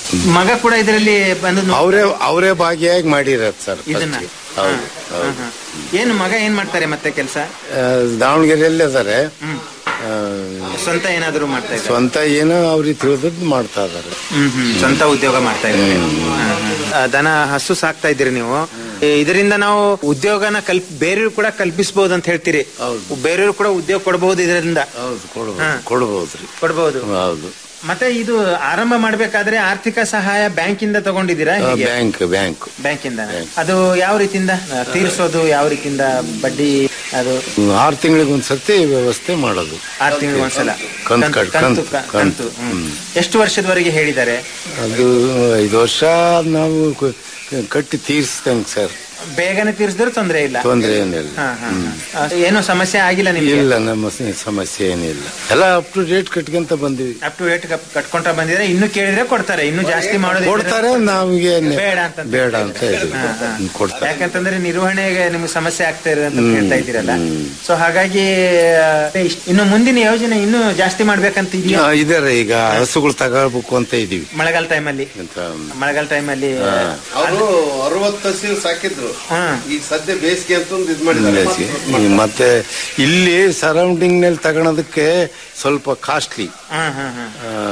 ಮಗ ಕೂಡ ಇದರಲ್ಲಿ ಬಂದು ನೋ- ಅವರೇ ಅವರೇ ಭಾಗಿಯಾಗಿ ಮಾಡಿರೋದು ಸರ್ ಇದನ್ನ first. ಹೌದು ಹಾ, ಹೌದು ಹಾ. ಏನು ಮಗ ಏನ್ ಮಾಡ್ತಾರೆ ಮತ್ತೆ ಕೆಲಸ ಆ, ದಾವಣಗೆರೆಯಲ್ಲಿ ಇದಾರೆ ಹ್ಮ್ ಆ, ಸ್ವಂತ ಏನಾದ್ರು ಮಾಡ್ತಾ ಇದ್ದಾರೆ ಸ್ವಂತ ಏನೋ ಅವ್ರಿಗೆ ತಿಳಿದದ್ದು ಮಾಡ್ತಾ ಇದಾರೆ ಹ್ಮ್ ಹ್ಮ್ ಸ್ವಂತ ಉದ್ಯೋಗ ಮಾಡ್ತಾ ಇದ್ದಾರೆ ಹಾ, ಹಾ. ದನ ಹಸು ಸಾಕ್ತಾ ಇದ್ದೀರಿ ನೀವು ಈ- ಇದರಿಂದ ನಾವು ಉದ್ಯೋಗನ ಕಲ್ಪ್ ಬೇರೆಯವ್ರು ಕೂಡ ಕಲ್ಪಿಸಬಹುದು ಅಂತ ಹೇಳ್ತೀರಿ ಬೇರೆಯವ್ರು ಕೂಡ ಉದ್ಯೋಗ ಕೊಡಬಹುದು ಇದರಿಂದ ಹೌದು ಕೊಡ್ಬೋದು ಹಾ. ಕೊಡ್ಬೋದ್ರಿ ಕೊಡಬಹುದು ಹೌದು ಮತ್ತೆ ಇದು ಆರಂಭ ಮಾಡ್ಬೇಕಾದ್ರೆ ಆರ್ಥಿಕ ಸಹಾಯ ಬ್ಯಾಂಕ್ ಇಂದ ತಗೊಂಡಿದ್ದೀರಾ ಹೇಗೆ ಬ್ಯಾಂಕ್ ಬ್ಯಾಂಕ್ ಬ್ಯಾಂಕ್ ಇಂದ ಅದು ಯಾವ ರೀತಿಯಿಂದ ಆ, ತೀರಿಸೋದು ಯಾವ ರೀತಿಯಿಂದ ಬಡ್ಡಿ ಅದು ಆರು ತಿಂಗಳಿಗೆ ಒಂದ್ಸತಿ ವ್ಯವಸ್ಥೆ ಮಾಡೋದು ಆರು ತಿಂಗಳು ಒಂದ್ಸಲ ಕಂತು ಕಂತು ಕಟ್- ಕಂತು ಕಂತು, ಕಂತು ಹ್ಮ್. ಎಷ್ಟು ವರ್ಷದವರೆಗೆ ಹೇಳಿದ್ದಾರೆ ಅದು ಐದು ವರ್ಷ ನಾವು ಕ- ಕಟ್ಟಿ ತೀರ್ಸ್ದಂಗ್ ಸರ್ ಬೇಗನೆ ತೀರಿಸಿದ್ರೆ ತೊಂದರೆ ಇಲ್ಲ ತೊಂದ್ರೆ ಏನಿಲ್ಲ ಹಾ, ಹಾ, ಹಾ. ಏನು ಸಮಸ್ಯೆ ಆಗಿಲ್ಲ ನಿಮ್ಗೆ ಇಲ್ಲ ನಮ್ಮ ಸ- ಸಮಸ್ಯೆ ಏನಿಲ್ಲ ಎಲ್ಲ ಅಪ್ ಟು ಡೇಟ್ ಕಟ್ಕೊಂತ ಬಂದಿವಿ ಅಪ್ ಟು ರೇಟ್ ಕಟ್ಕೊಂತ ಬಂದಿದ್ರೆ ಇನ್ನು ಕೇಳಿದ್ರೆ ಕೊಡ್ತಾರೆ ಇನ್ನು ಜಾಸ್ತಿ ಮಾಡೋದು ಕೊಡ್ತಾರೆ ನಮ್ಗೆ ಬೇಡ ಅಂತ ಬೇಡ ಅಂತ ಹೇಳಿ ಹಾ, ಹಾ. ಕೊಡ್ತಾರೆ ಯಾಕಂತಂದ್ರೆ ನಿರ್ವಹಣೆಗೆ ನಿಮ್ಗೆ ಸಮಸ್ಯೆ ಆಗ್ತಾ ಇದೆ ಅಂತ ಹೇಳ್ತಾ ಇದ್ದೀರಲ್ಲ ಸೊ ಹಾಗಾಗಿ ಆ, ಇಷ್ಟ್- ಇನ್ನು ಮುಂದಿನ ಯೋಜನೆ ಇನ್ನು ಜಾಸ್ತಿ ಮಾಡ್ಬೇಕಂತ ಇದೆಯಾ ಆ, ಇದಾರೆ ಈಗ ಹಸುಗಳು ತಗೋಬೇಕು ಅಂತ ಇದೀವಿ ಮಳೆಗಾಲ ಟೈಮಲ್ಲಿ ಅಂತ ಮಳೆಗಾಲ ಟೈಮಲ್ಲಿ ಅವರು ಅರವತ್ತು ಹಸಿ ಸಾಕಿದ್ರು ಹಾ ಈಗ ಸದ್ಯ ಬೇಸಿಗೆ ಅಂತ ಒಂದು ಇದ್ ಮಾಡಿದ್ದಾರೆ ಈ ಮತ್ತೆ ಇಲ್ಲಿ ಸರೌಂಡಿಂಗ್ ನಲ್ಲಿ ತಗೊಳೋದಕ್ಕೆ ಸ್ವಲ್ಪ ಕಾಸ್ಟ್ಲಿ ಹಾ ಹಾ ಹಾ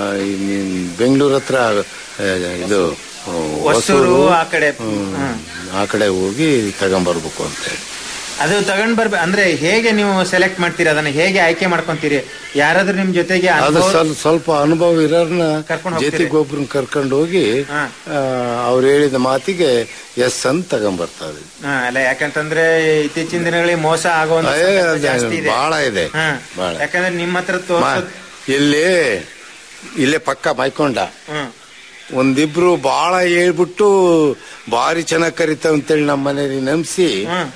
ಬೆಂಗಳೂರು ಹತ್ರ ಆ, ಇದು ಆ, ಹೊಸೂರು ಆ ಕಡೆ ಹ್ಮ್. ಹ್ಮ್. ಆ ಕಡೆ ಹೋಗಿ ತಗೊಂಬರ್ಬೇಕು ಅಂತ ಹೇಳಿ ಅದು ತಗೊಂಡ್ ಬರ್ಬೇಕು ಅಂದ್ರೆ ಹೇಗೆ ನೀವು ಸೆಲೆಕ್ಟ್ ಮಾಡ್ತೀರಿ ಅದನ್ನ ಹೇಗೆ ಆಯ್ಕೆ ಮಾಡ್ಕೊಂತೀರಿ ಯಾರಾದ್ರೂ ನಿಮ್ ಜೊತೆಗೆ ಅದು ಅನುಭವ- ಸ್ವಲ್ಪ ಸ್ವಲ್ಪ ಅನುಭವ ಇರೋರ್ನ ಕರ್ಕೊಂಡ್ ಹೋಗ್ತೀರಿ? ಜೊತೆಗೆ ಒಬ್ರನ್ನ ಕರ್ಕೊಂಡು ಹೋಗಿ ಹಾ. ಅವ್ರು ಹೇಳಿದ ಮಾತಿಗೆ ಎಸ್ ಅಂತ ತಗೊಂಬರ್ತಾರೆ ಹಾ, ಅಲ್ಲ ಯಾಕಂತಂದ್ರೆ ಇತ್ತೀಚಿನ ದಿನಗಳಿಗೆ ಮೋಸ ಆಗುವಂತ ಅದೇ, ಸಂದರ್ಭ ಅದೇ, ಜಾಸ್ತಿ ಇದೆ ಬಹಳ ಇದೆ. ಹಾ. ಬಹಳ. ಯಾಕಂದ್ರೆ ನಿಮ್ಮ ಹತ್ರ ತೋರ್ಸೋದ್ ಇಲ್ಲಿ ಇಲ್ಲೇ ಪಕ್ಕ ಮೈಕೊಂಡ ಹ್ಮ್ ಒಂದಿಬ್ರು ಬಹಳ ಹೇಳ್ಬಿಟ್ಟು ಭಾರಿ ಚೆನ್ನಾಗಿ ಕರಿತಾವ ಅಂತೇಳಿ ನಮ್ಮ ಮನೇಲಿ ನಂಬಿಸಿ ಹ್ಮ್.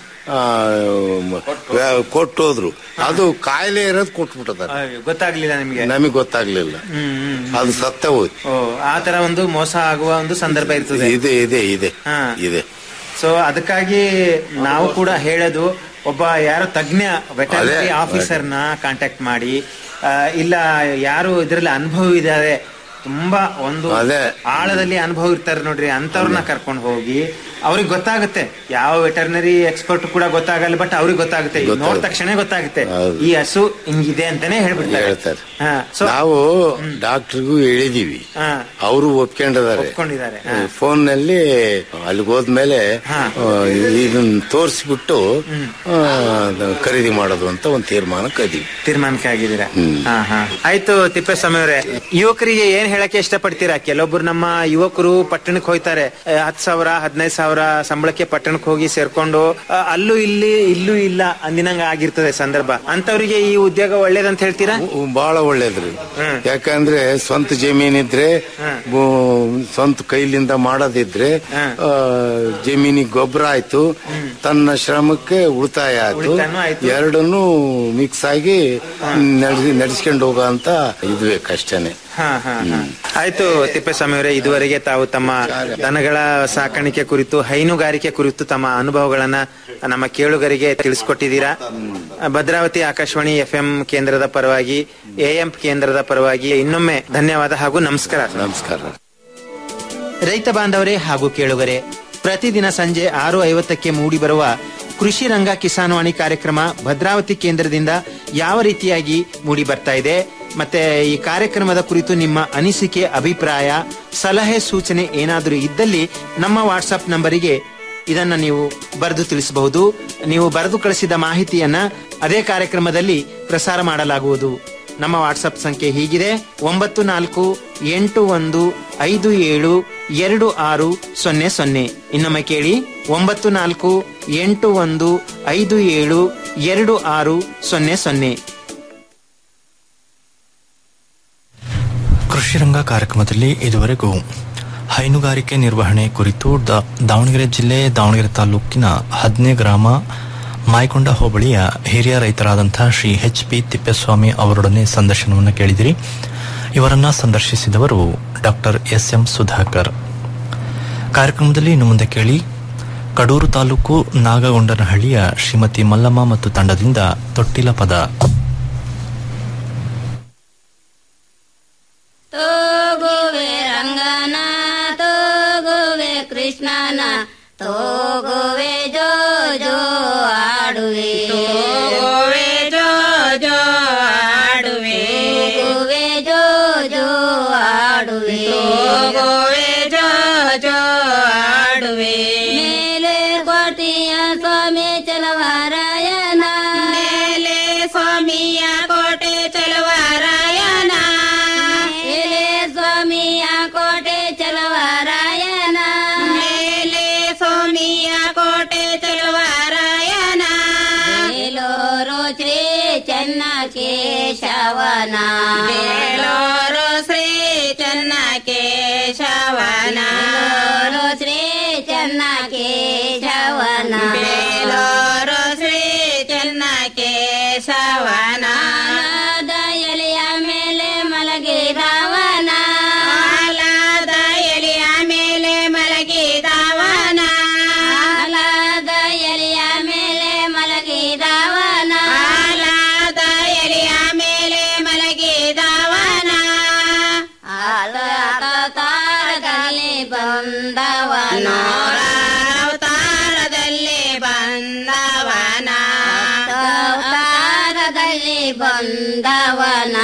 ಕೊಟ್ಟೋದ್ರು ಅದು ಕಾಯಿಲೆ ಇರೋದು ಕೊಟ್ಬಿಟ್ಟದಾರೆ ಅಯ್ಯೋ, ಗೊತ್ತಾಗ್ಲಿಲ್ಲ ನಿಮ್ಗೆ ನಮಗ್ ಗೊತ್ತಾಗ್ಲಿಲ್ಲ ಹ್ಮ್ ಹ್ಮ್ ಅದು ಸತ್ತ ಹೋಯ್ತು ಓ ಆ ತರ ಒಂದು ಮೋಸ ಆಗುವ ಒಂದು ಸಂದರ್ಭ ಇರ್ತದೆ ಇದೆ ಇದೆ ಇದೆ ಹಾ. ಇದೆ ಸೊ ಅದಕ್ಕಾಗಿ ನಾವು ಕೂಡ ಹೇಳೋದು ಒಬ್ಬ ಯಾರೋ ತಜ್ಞ ವೆಟರ್ನರಿ ಅದೇ, ಆಫೀಸರ್ನ ಕಾಂಟ್ಯಾಕ್ಟ್ ಮಾಡಿ ಆ, ಇಲ್ಲ ಯಾರು ಇದರಲ್ಲಿ ಅನುಭವ ಇದ್ದಾರೆ ತುಂಬಾ ಒಂದು ಅದೇ. ಆಳದಲ್ಲಿ ಅನುಭವ ಇರ್ತಾರೆ ನೋಡ್ರಿ ಅಂತವ್ರನ್ನ ಕರ್ಕೊಂಡು ಹೋಗಿ ಅವ್ರಿಗೆ ಗೊತ್ತಾಗುತ್ತೆ ಯಾವ ವೆಟರ್ನರಿ ಎಕ್ಸ್ಪರ್ಟ್ ಕೂಡ ಗೊತ್ತಾಗಲ್ಲ ಬಟ್ ಅವ್ರಿಗೆ ಗೊತ್ತಾಗುತ್ತೆ ಈಗ ನೋಡಿದ ಗೊತ್ತಾಗುತ್ತೆ. ತಕ್ಷಣ ಗೊತ್ತಾಗುತ್ತೆ ಹೌದು. ಈ ಹಸು ಹಿಂಗಿದೆ ಅಂತಾನೆ ಹೇಳ್ಬಿಡ್ತಾರೆ ಹೇಳ್ತಾರೆ ಹಾ ಸೊ ನಾವು ಡಾಕ್ಟರ್ಗೂ ಹೇಳಿದೀವಿ ಹಾ ಅವರು ಒಪ್ಕೊಂಡಿದ್ದಾರೆ ಒಪ್ಕೊಂಡಿದ್ದಾರೆ ಹಾ. ಫೋನ್ ನಲ್ಲಿ ಅಲ್ಲಿಗೆ ಹೋದ್ಮೇಲೆ ಹಾ. ಆ, ಇದನ್ನ ತೋರಿಸ್ಬಿಟ್ಟು ಆ, ಅದು ಖರೀದಿ ಮಾಡೋದು ಅಂತ ಒಂದು ತೀರ್ಮಾನಕ್ಕೆ ಅದೀವಿ ತೀರ್ಮಾನಕ್ಕೆ ಆಗಿದ್ದೀರಾ ಹ್ಮ್. ಹಾ ಹಾ ಆಯ್ತು ತಿಪ್ಪೇಸ್ವಾಮಿ ಅವರೇ ಯುವಕರಿಗೆ ಏನ್ ಹೇಳಕ್ಕೆ ಇಷ್ಟಪಡ್ತೀರಾ ಕೆಲವೊಬ್ರು ನಮ್ಮ ಯುವಕರು ಪಟ್ಟಣಕ್ಕೆ ಹೋಯ್ತಾರೆ ಆ, ಹತ್ ಸಾವಿರ ಹದಿನೈದು ಸಾವಿರ ಸಂಬಳಕ್ಕೆ ಪಟ್ಟಣಕ್ಕೆ ಹೋಗಿ ಸೇರ್ಕೊಂಡು ಆ, ಅಲ್ಲೂ ಇಲ್ಲಿ ಇಲ್ಲೂ ಇಲ್ಲ ಅಂದಿನಂಗ ಆಗಿರ್ತದೆ ಸಂದರ್ಭ ಅಂತವ್ರಿಗೆ ಈ ಉದ್ಯೋಗ ಒಳ್ಳೇದಂತ ಹೇಳ್ತೀರಾ ಬಹಳ ಒಳ್ಳೇದ್ರಿ ಯಾಕಂದ್ರೆ ಸ್ವಂತ ಜಮೀನಿದ್ರೆ ಬು- ಸ್ವಂತ ಕೈಲಿಂದ ಮಾಡೋದಿದ್ರೆ ಆ, ಜಮೀನಿಗೆ ಗೊಬ್ಬರ ಆಯ್ತು ತನ್ನ ಶ್ರಮಕ್ಕೆ ಉಳಿತಾಯ ಆಯ್ತು ಉಳಿತಾಯನೂ ಆಯ್ತು. ಎರಡನ್ನೂ ಮಿಕ್ಸ್ ಆಗಿ ನಡೆಸಿ ನಡೆಸ್ಕೊಂಡು ಹೋಗೋ ಅಂತ ಇದು ಬೇಕಷ್ಟೇನೆ ಹಾ ಹಾ ಹಾ. ಆಯ್ತು ತಿಪ್ಪೇಸ್ವಾಮಿ ಅವರೇ ಇದುವರೆಗೆ ತಾವು ತಮ್ಮ ದನಗಳ ಸಾಕಾಣಿಕೆ ಕುರಿತು ಹೈನುಗಾರಿಕೆ ಕುರಿತು ತಮ್ಮ ಅನುಭವಗಳನ್ನ ನಮ್ಮ ಕೇಳುಗರಿಗೆ ತಿಳಿಸ್ಕೊಟ್ಟಿದ್ದೀರಾ ಭದ್ರಾವತಿ ಆಕಾಶವಾಣಿ ಎಫ್ ಎಂ ಕೇಂದ್ರದ ಪರವಾಗಿ ಎಎಂ ಕೇಂದ್ರದ ಪರವಾಗಿ ಇನ್ನೊಮ್ಮೆ ಧನ್ಯವಾದ ಹಾಗೂ ನಮಸ್ಕಾರ ನಮಸ್ಕಾರ ರೈತ ಬಾಂಧವರೇ ಹಾಗೂ ಕೇಳುಗರೆ ಪ್ರತಿದಿನ ಸಂಜೆ ಆರು ಐವತ್ತಕ್ಕೆ ಮೂಡಿಬರುವ ಕೃಷಿ ರಂಗ ಕಿಸಾನ್ವಾಣಿ ಕಾರ್ಯಕ್ರಮ ಭದ್ರಾವತಿ ಕೇಂದ್ರದಿಂದ ಯಾವ ರೀತಿಯಾಗಿ ಮೂಡಿ ಬರ್ತಾ ಇದೆ ಮತ್ತೆ ಈ ಕಾರ್ಯಕ್ರಮದ ಕುರಿತು ನಿಮ್ಮ ಅನಿಸಿಕೆ ಅಭಿಪ್ರಾಯ ಸಲಹೆ ಸೂಚನೆ ಏನಾದರೂ ಇದ್ದಲ್ಲಿ ನಮ್ಮ ವಾಟ್ಸಪ್ ನಂಬರಿಗೆ ಇದನ್ನ ನೀವು ಬರೆದು ತಿಳಿಸಬಹುದು ನೀವು ಬರೆದು ಕಳಿಸಿದ ಮಾಹಿತಿಯನ್ನ ಅದೇ ಕಾರ್ಯಕ್ರಮದಲ್ಲಿ ಪ್ರಸಾರ ಮಾಡಲಾಗುವುದು ನಮ್ಮ ವಾಟ್ಸಪ್ ಸಂಖ್ಯೆ ಹೀಗಿದೆ ಒಂಬತ್ತು ನಾಲ್ಕು ಎಂಟು ಒಂದು ಐದು ಏಳು ಎರಡು ಆರು ಸೊನ್ನೆ ಸೊನ್ನೆ ಇನ್ನೊಮ್ಮೆ ಕೇಳಿ ಒಂಬತ್ತು ನಾಲ್ಕು ಎಂಟು ಒಂದು ಐದು ಏಳು ಎರಡು ಆರು ಸೊನ್ನೆ ಸೊನ್ನೆ ಕೃಷಿ ರಂಗ ಕಾರ್ಯಕ್ರಮದಲ್ಲಿ ಇದುವರೆಗೂ ಹೈನುಗಾರಿಕೆ ನಿರ್ವಹಣೆ ಕುರಿತು ದ- ದಾವಣಗೆರೆ ಜಿಲ್ಲೆ ದಾವಣಗೆರೆ ತಾಲೂಕಿನ ಹದ್ನೇ ಗ್ರಾಮ ಮಾಯಕೊಂಡ ಹೋಬಳಿಯ ಹಿರಿಯ ರೈತರಾದಂತಹ ಶ್ರೀ ಎಚ್ ಪಿ ತಿಪ್ಪೇಸ್ವಾಮಿ ಅವರೊಡನೆ ಸಂದರ್ಶನವನ್ನು ಕೇಳಿದಿರಿ ಇವರನ್ನ ಸಂದರ್ಶಿಸಿದವರು ಡಾಕ್ಟರ್ ಎಸ್ ಎಂ ಸುಧಾಕರ್ ಕಾರ್ಯಕ್ರಮದಲ್ಲಿ ಇನ್ನು ಮುಂದೆ ಕೇಳಿ ಕಡೂರು ತಾಲೂಕು ನಾಗಗೊಂಡನಹಳ್ಳಿಯ ಶ್ರೀಮತಿ ಮಲ್ಲಮ್ಮ ಮತ್ತು ತಂಡದಿಂದ ತೊಟ್ಟಿಲ ಪದ ತೋಗುವೆ ರಂಗನ ತೋಗುವೆ ಕೃಷ್ಣನ ತೋಗುವೆ ಜೋ ಜೋ ಆಡುವೆ ತೋಗುವೆ ಜೋ ಜೋ ಆಡುವೆ ತೋಗುವೆ ಜೋ ಜೋ ಆಡುವೆ ತೋಗುವೆ ಜೋ ಜೋ ಆಡುವೆ ಮೇಲೆ ಕೋಟೆಯ ಸ್ವಾಮಿ ಚಲವರಾಯನ ಮೇಲೆ ಸ್ವಾಮಿಯ ಕೋಟೆ ಚಲವರಾಯನ ಮೇಲೆ ಸ್ವಾಮಿಯ ಕೋಟೆ ಚಲವರಾಯನ ಮೇಲೆ ಸ್ವಾಮಿಯ ಕೋಟೆ ಚಲವರಾಯನ ಬೇಲೋರು ಶ್ರೀ ಚೆನ್ನ ಕೇಶವನ ಬೇಲೋರು ಶ್ರೀ ಚೆನ್ನ ಕೇಶವನ ಬೇಲೋರು ಶ್ರೀ ಚೆನ್ನ ಕೇಶವನ ಬೇಲೋರು ಶ್ರೀ ಚೆನ್ನ ಕೇಶವನ ಎಲೆಯ ಮೇಲೆ ಮಲಗಿದವನ ಆಲಾದ ಎಲೆಯ ಮೇಲೆ ಮಲಗಿದವನ ಆಲಾದ ಎಲೆಯ ಮೇಲೆ ಮಲಗಿದವನ ಆಲಾದ ಎಲೆಯ ಮೇಲೆ ಮಲಗಿದವನ ಆಲಾದ ತಾರದಲ್ಲಿ ಬಂದವನ ಅವತಾರದಲ್ಲಿ ಬಂದವನ ಅವತಾರದಲ್ಲಿ ಬಂದವನ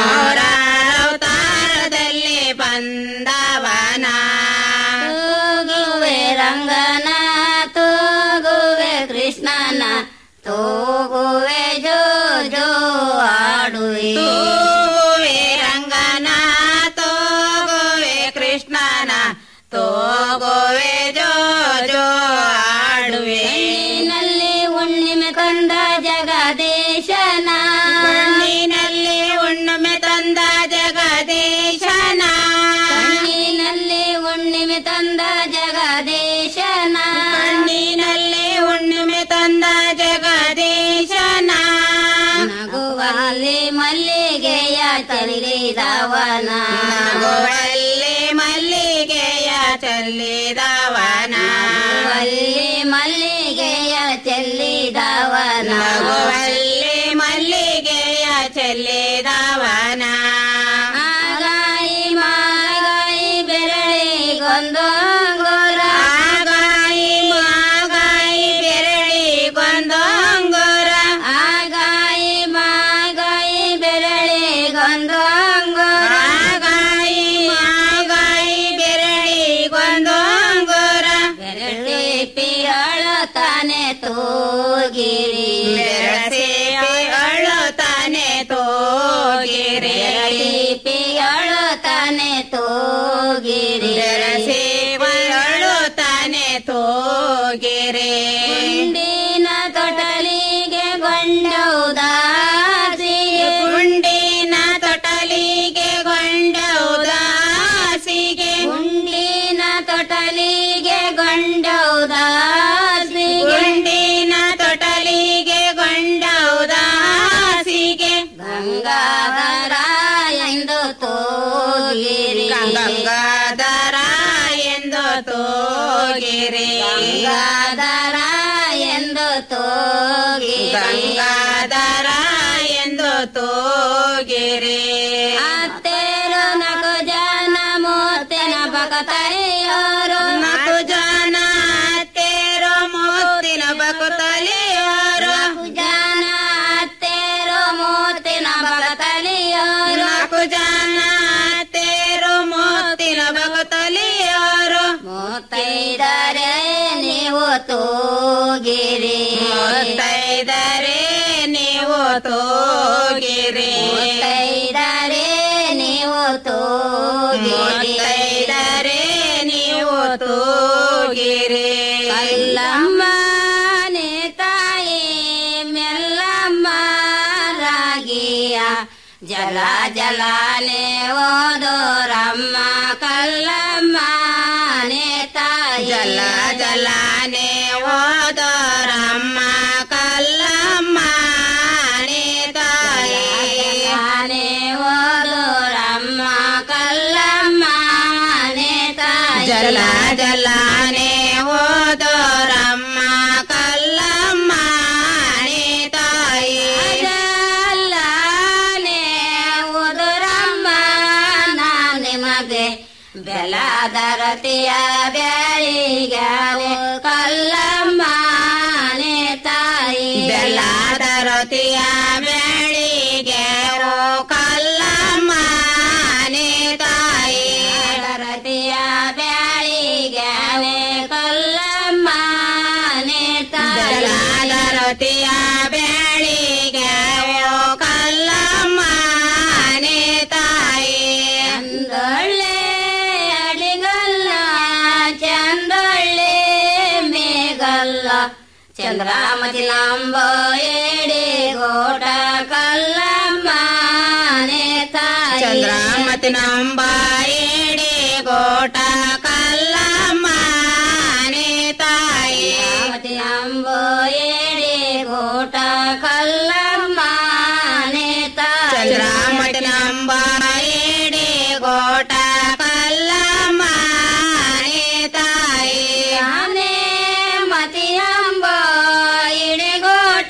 ಅವತಾರದಲ್ಲಿ ಬಂದವನ ತೂಗುವೆ ರಂಗನ ತೂಗುವೆ ಕೃಷ್ಣನ ತೂಗುವೆ ಜೋ ಜೋ ಆಡುವೆ ತೂಗುವೆ ರಂಗನ ತೂಗುವೆ ಕೃಷ್ಣನ ತೋಗುವೆ ಜೋ ಜೋ ಆಡುವೆ ಕಣ್ಣಿನಲ್ಲಿ ಹುಣ್ಣಿಮೆ ತಂದ ಜಗದೀಶನ ಕಣ್ಣಿನಲ್ಲಿ ಹುಣ್ಣಿಮೆ ತಂದ ಜಗದೀಶನ ಕಣ್ಣಿನಲ್ಲಿ ಹುಣ್ಣಿಮೆ ತಂದ ಜಗದೀಶನ ಕಣ್ಣಿನಲ್ಲಿ ಹುಣ್ಣಿಮೆ ತಂದ ಜಗದೀಶನ ನಗುವಲ್ಲಿ ಮಲ್ಲಿಗೆಯ ಚೆಲ್ಲಿದವನ ನಗುವಲ್ಲಿ ಮಲ್ಲಿಗೆಯ ಚೆಲ್ಲಿದವನ ನಗುವಲ್ಲಿ ಮಲ್ಲಿಗೆಯ ಚೆಲ್ಲಿದವನ ನಗುವಲ್ಲಿ ಮಲ್ಲಿಗೆಯ ಚೆಲ್ಲಿದವನ ಆಗಾಯಿ ಮಾಗಾಯಿ ಬೆರಳಿಗೊಂದು ಅಂಗುರ ಆಗಾಯಿ ಮಾಗಾಯಿ ಬೆರಳಿಗೊಂದು ಅಂಗುರ ಆಗಾಯಿ ಮಾಗಾಯಿ ಬೆರಳಿಗೊಂದು ಅಂಗುರ ಆಗಾಯಿ ಮಾಗಾಯಿ ಬೆರಳಿಗೊಂದು ಅಂಗುರ ಬೆರಳಿಪಿ ಅಳುತ್ತಾನೆ ತೋಗಿರಿ ಬೆರಳಿಪಿ ಅಳುತ್ತಾನೆ ತೋಗಿರಿ ಗಂಗಾಧರ ಎಂದು ತೋಗಿ ಗಂಗಾಧರ ಎಂದು ತೋಗಿರಿ ಅತ್ತೇರು ನಕು ಜನ ಮೂರ್ತಿನ ಭಗತರಿಯೋರು ನಾಲ್ಕು ಜನ ತೇರು ಮೂರ್ತಿನ ಬಕುತಲಿಯೋರು ನಾಲ್ಕು ಜನ ಅತ್ತೇರು ಮೂರ್ತಿನ ಭಗತರಿಯೋರು ನಾಲ್ಕು ಜನ ತೇರು ಮೂರ್ತಿನ ಬಕುತಲಿಯೋರು ಮೂತೈದರೆ ನೀವು ತೋಗಿರಿ ಮುತ್ತೈದರೆ ನೀವು ತೋಗಿರಿ ಮೂತೈದರೆ ನೀವು ತೋಗಿರಿ ಮುತ್ತೈದರೆ ನೀವು ತೋಗಿರಿ ಕಲ್ಲಮ್ಮ ನೇ ತಾಯಿ ಮೆಲ್ಲಮ್ಮ ರಾಗಿಯ ಜಲ ಜಲಾನೆ ಓದೋರಮ್ಮ ಕಲ್ಲಮ್ಮ ನೇ ತಾಯಿ ಜಲ ಜಲಾನೆ ಓದೋರಮ್ಮ ಕಲ್ಲಮ್ಮ ನೇ ತಾಯಿ ಜಲಾನೆ ಓದೋರಮ್ಮ ಕಲ್ಲಮ್ಮ ನೇ ತಾಯಿ ಜಲ ಜಲಾನೆ ಓದೋರಮ್ಮ ಕಲ್ಲಮ್ಮ ನೇ ತಾಯಿ ಜಲಾನೆ ಓದೋರಮ್ಮ ನಾ ನಿಮಗೆ ಬೆಲಾದರತಿಯ ಬ್ಯಾಳಿಗಾವೆ ಕಲ್ಲಮ್ಮ ನೇ ತಾಯಿ ಬೆಲ್ಲಾದರತಿಯ ಬೆಳಿಗ್ಗೆ ಓ ಕಲ್ಲಮ್ಮ ನೇ ತಾಯಿ ದರತಿಯ ಬ್ಯಾಳಿಗಾವೆ ಕಲ್ಲಮ್ಮ ನೇ ತಾಯಿ ಬೆಲ್ಲಾದರತಿಯ ಬೆಳಿಗ್ಗೆ ಓ ಕಲ್ಲಮ್ಮ ನೇ ತಾಯಿ ಚಂದೊಳ್ಳೆ ಅಡಿಗಲ್ಲ ಚಂದೊಳ್ಳೆ ಮೇಗಲ್ಲ ಚಂದ್ರಾಮತಿ ನಂಬ ಎಡೆ ಗೋಟ ಕಲ್ಲಮ್ಮ ನೇ ತಾಯಿ ಚಂದ್ರಾಮತಿ ನಂಬ ಎಡೆ ಗೋಟ ಕಲ್ಲಮ್ಮ ನೇ ತಾಯಿ ಚಂದ್ರಾಮತಿ ನಂಬ ಎಡೆ ಗೋಟ ಕಲ್ಲಮ್ಮ ನೇ ತಾಯಿ ಚಂದ್ರಾಮತಿ ನಂಬ ಎಡೆ ಗೋಟ ಕಲ್ಲಮ್ಮ ನೇ ತಾಯಿ ಆನೆ ಮತಿಯಂಬ ಇಡಿಗೋಟ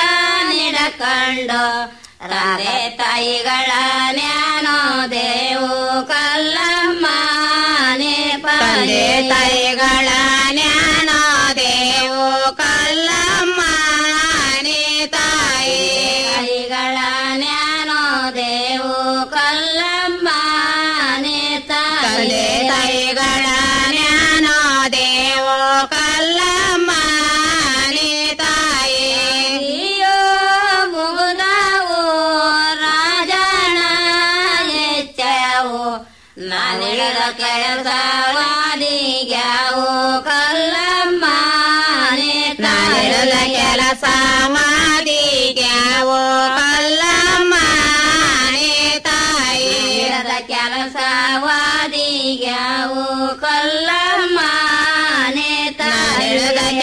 ನಿಡಕಂಡು ರಾಧೆ ತಾಯಿಗಳ ನ್ಯಾನೋ ದೇವು ಕಲ್ಲಮ್ಮ ನೇ ತಂದೆ ತಾಯಿಗಳ ಜ್ಞಾನ ದೇವು ಕಲ್ಲಮ್ಮ ನೇ ತಾಯಿ ತಾಯಿಗಳ ನ್ಯಾನೋ ದೇವು ಕಲ್ಲಮ್ಮ ನೇ ತಂದೆ ತಾಯಿ ತಾಯಿಗಳ ಜ್ಞಾನ ದೇವು ಕಲ್ಲಮ್ಮ ನೇ ತಾಯಿ ಅಯ್ಯೋ ಮುಗುದಾವು ರಾಜನ ಹೆಚ್ಚವು ನಾನಿಡದ ಕೆಲಸವಾದಿಗ್ಯಾವು ಕಲ್ಲಮ್ಮ ನೇ ನಾನಿಡದ ಕೆಲಸ ಮಾಡಿಗ್ಯಾವು ಕಲ್ಲಮ್ಮ ನೇ ತಾಯಿ ನಾನಿಡದ ಕೆಲಸವಾದಿಗ್ಯಾವು ಕಲ್ಲಮ್ಮ ನೇ ನಾನಿಡದ ತಾಯಿ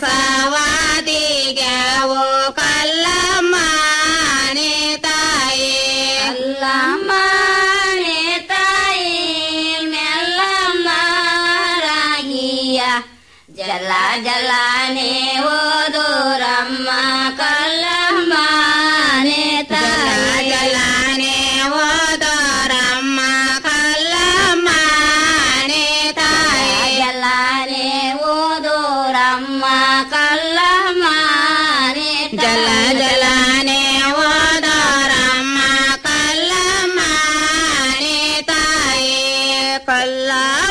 ಕೆಲಸವಾದಿಗ್ಯಾವು ಕಲ್ಲಮ್ಮ ನೇ ತಾಯಿ ಕಲ್ಲಮ್ಮ ನೇ ತಾಯಿ ಮೆಲ್ಲಮ್ಮ ರಾಗಿಯ ಜಲ ಜಲಾನೆ ಓದೋರಮ್ಮ ಕಲ್ಲಮ್ಮ ನೇ ತಾಯಿ ಜಲಾನೆ ಓದೋರಮ್ಮ ಕಲ್ಲಮ್ಮ ನೇ ತಾಯಿ ಜಲಾನೆ ಓದೋರಮ್ಮ ಕಲ್ಲಮ್ಮ ನೇ ಜಲ ತಾಯಿ ಜಲಾನೆ ಓದೋರಮ್ಮ ಕಲ್ಲಮ್ಮ ನೇ ತಾಯಿ ಕಲ್ಲ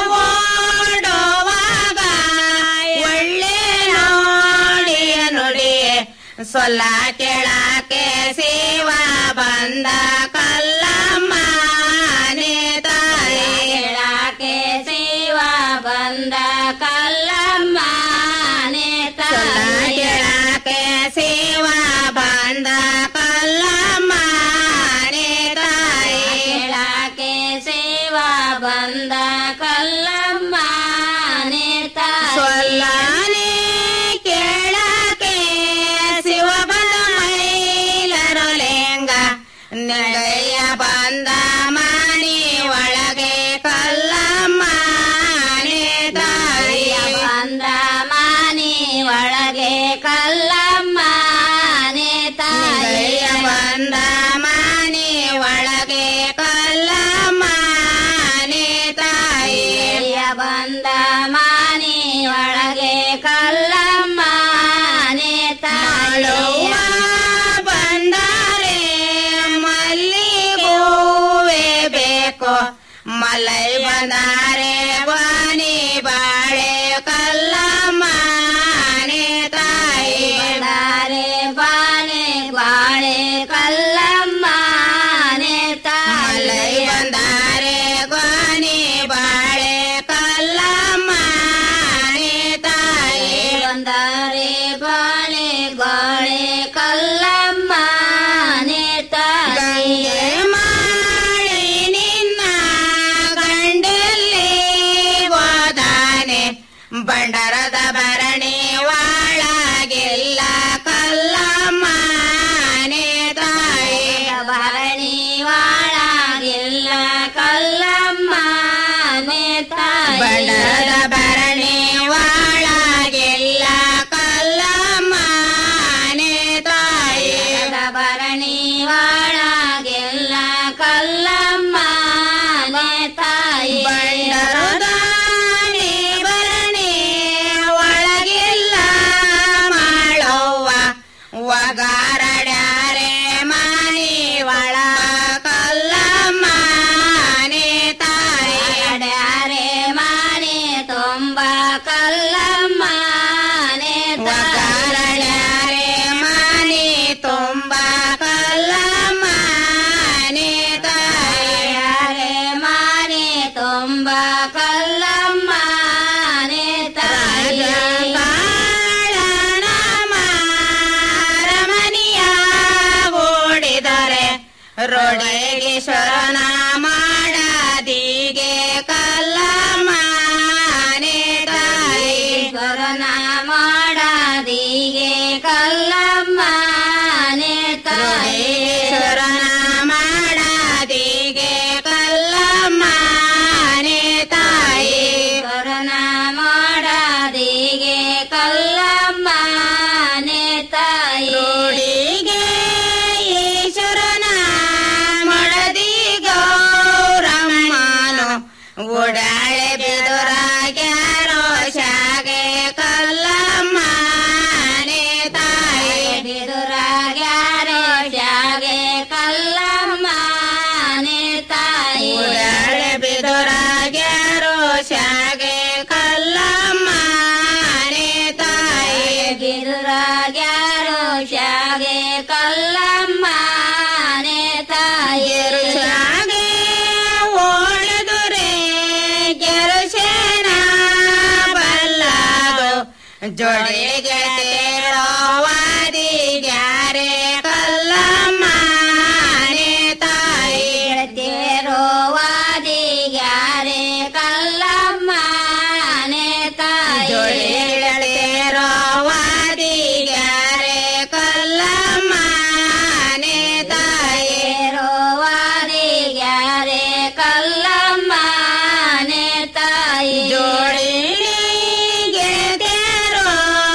ಓಡುವಾಗ ಒಳ್ಳೆ ನೋಡಿಯ ನುಡಿ ಸೊಲ್ಲ ಕೆಳಕ್ಕೆ ಶಿವ ಬಂದ ಕಲ್ಲಮ್ಮ ನೇ ತಾಯಿ ಕೆಳಕ್ಕೆ ಶಿವ ಬಂದ ಕಲ್ಲಮ್ಮ ನೇ ತಾಯಿ ಕೆಳಕ್ಕೆ ಶಿವ ಬಂದ ಕಲ್ಲಮ್ಮ ನೇ ತಾಯಿ ಕೆಳಕ್ಕೆ ಶಿವ ಬಂದ ಕಲ್ಲಮ್ಮ ನೇ ತಾಯಿ ಸೊಲ್ಲನೆ ಕೇಳಕ್ಕೆ ಶಿವ ಬಂದ ಮೈಲರೊಲೆಂಗ ನೆಗಯ್ಯ ಬಂದ ಮಣಿ ಒಳಗೆ ಕಲ್ಲಮ್ಮ ನೇ ತಾಯಿ ಬಂದ ಮನೆ ಮಲೈ ಬಂದಾರೆ ವಾನಿ ಬಾಳೆ ಕಲ್ಲಮ್ಮನೆ ತಾಯಿ ಬಂದಾರೆ ಬಾಳೆ ಬಾಳೆ ಕಲ್ಲಮ್ಮನೆ ಮಲೈ ಬಂದಾರೆ ವಾನಿ ಬಾಳೆ ಕಲ್ಲಮ್ಮನೆ ತಾಯಿ ಬಂದಾರೆ ಬಾಳೆ ಬಾಳೆ ಕಲ್ಲಮ್ಮನೆ ತಾಯಿ ಗಂಗೆ ಮಾಡಿ ನಿನ್ನ ಗಂಡಲ್ಲಿ ಹೋದಾನೆ ಬಂಡರದ ಭರಣಿ ಒಳಗಿಲ್ಲ ಕಲ್ಲಮ್ಮನೆ ತಾಯಿ ಭರಣಿ ಒಳಗಿಲ್ಲ ಕಲ್ಲಮ್ಮನೆ ತಾಯಿ ಬಂಡರದ ಭರಣಿ ಒಳಗಿಲ್ಲ ಕಲ್ಲಮ್ಮನೆ ತಾಯಿ ಭರಣಿ ಒಳಗಿಲ್ಲ ಕಲ್ಲಮ್ಮನೆ ತಾಯಿ ಬಂಡರದಾನಿ ಭರಣಿ ಒಳಗಿಲ್ಲ ಮಾಡವ್ವ ಒಗಾರಡ್ಯಾರೆ ಮನಿ ಒಳ ಕಲ್ಲಮ್ಮನೆ ತಾಯಿ ಅಡ್ಯಾರೆ ಮಾನೆ ತುಂಬ ಕಲ್ಲಮ್ಮನೆ ಒಗಾರಡ್ಯಾರೆ ಮನಿ ತುಂಬ ಕಲ್ಲಮ್ಮನೆ ತಾಯಿ ತಾಯಿ ಮಾನೆ ತುಂಬ ಕಲ್ಲಮ್ಮನೆ ತಾಯಿ ರಮಣಿಯ ಓಡಿದರೆ ರೋಡೇಗೇಶ್ವರನ ಮಾಡದಿಗೆ ಕಲ್ಲಮ್ಮನೆ ತಾಯಿ ಸ್ವರನ ಮಾಡದಿಗೆ ಕಲ್ಲಮ್ಮನೆ ತಾಯಿ ರೋಡೇಶ್ವರನ ಮಾಡದಿಗೆ ಕಲ್ಲಮ್ಮನೆ ತಾಯಿ ಸ್ವರನ ಮಾಡದಿಗೆ ಕಲ್ಲಮ್ಮನೆ ತಾಯಿ ರೋಡಿಗೆ ಈಶ್ವರನ ಮಡದಿ ಗೌರಮ್ಮನು ಓಡಾಳೆ ಬೆದುರಾಗ್ಯಾರೋ ಶಾಗೆ ಕಲ್ಲಮ್ಮನೆ ತಾಯಿ ಬಿದುರಾಗ್ಯಾರೋ ಶಾಗೆ ಕಲ್ಲಮ್ಮನೆ ತಾಯಿ ಓಡಾಳೆ ಬೆದುರಾಗ್ಯಾರೋ ಶಾಗೆ ಕಲ್ಲಮ್ಮನೆ ತಾಯಿ ಬಿದುರಾಗ್ಯಾರೋ ಶಾಗೆ ಕಲ್ಲಮ್ಮನೆ ತಾಯಿ ಶಾಗೆ ಓಡಿದುರೆ ಗೆರುಶೇನ ಬಲ್ಲದು ಜೋಡಿಗೆ ತೇರೋವಾದಿಗ್ಯಾರೆ ಕಲ್ಲಮ್ಮನೆ ತಾಯಿ ತೇರೋವಾದಿಗ್ಯಾರೆ ಕಲ್ಲಮ್ಮನೆ ತಾಯಿ ಜೋಡಿಗೆ ತೇರೋವಾದಿಗ್ಯಾರೆ ಕಲ್ಲಮ್ಮನೆ ತಾಯಿ ತೇರೋವಾದಿಗ್ಯಾರೆ ಕಲ್ಲಮ್ಮನೆ ತಾಯಿ ಜೋಡಿಗೆ ತೇರೋ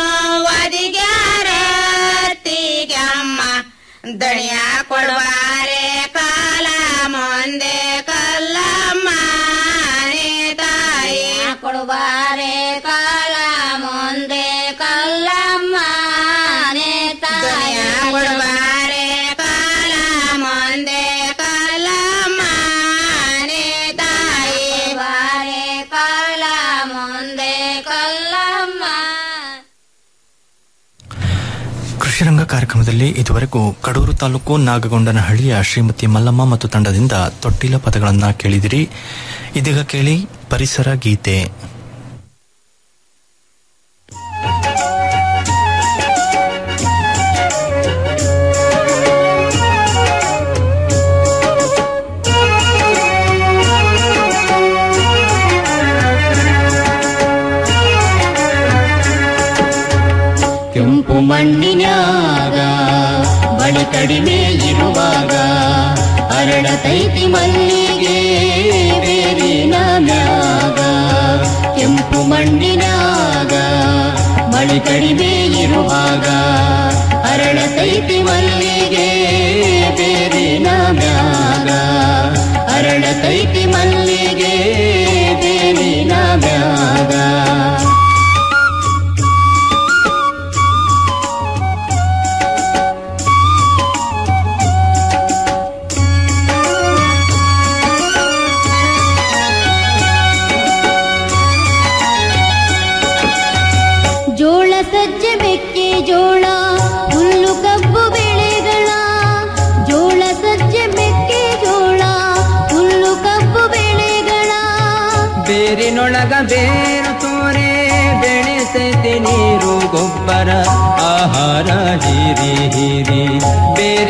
ವದಿಗ್ಯಾರತ್ತಿಗಮ್ಮ ದಣಿಯ ಕೊಡುವಾರೆ ಕಾಲ ಮುಂದೆ ಕಲ್ಲಮ್ಮನೆ ತಾಯಿ ಕೊಡುವಾರೆ ಕಾಲ ಮುಂದೆ ಕಲ್ಲಮ್ಮನೆ ತಾಯಿ ದಣಿಯ ಕೊಡುವಾರೆ ಕಾಲ ಮುಂದೆ ಕಲ್ಲಮ್ಮನೆ ತಾಯಿ ಬಾರೆ ಕಾಲ ಮುಂದೆ ಕಲ್ಲಮ್ಮ ಕೃಷಿರಂಗ ಕಾರ್ಯಕ್ರಮದಲ್ಲಿ ಇದುವರೆಗೂ ಕಡೂರು ತಾಲೂಕು ನಾಗಗೊಂಡನಹಳ್ಳಿಯ ಶ್ರೀಮತಿ ಮಲ್ಲಮ್ಮ ಮತ್ತು ತಂಡದಿಂದ ತೊಟ್ಟಿಲ ಪದಗಳನ್ನ ಕೇಳಿದಿರಿ ಇದೀಗ ಕೇಳಿ ಪರಿಸರ ಗೀತೆ ಕೆಂಪು ಮಣ್ಣಿನ್ಯಾಗ ಬಳಿ ಕಡಿಮೆ ಇರುವಾಗ ಅರಳತೈತಿ ಮಲ್ಲಿಗೆ ಬೇರಿನ ಮ್ಯಾಗ ಕೆಂಪು ಮಣ್ಣಿನ್ಯಾಗ ಬಳಿ ಕಡಿಮೆ ಇರುವಾಗ ಅರಳತೈತಿ ಮಲ್ಲಿಗೆ ಬೇರಿನ ಮ್ಯಾಗ ಅರಳತೈತಿ ಮಲ್ಲಿಗೆ ಬೇರಿನ ಮ್ಯಾಗ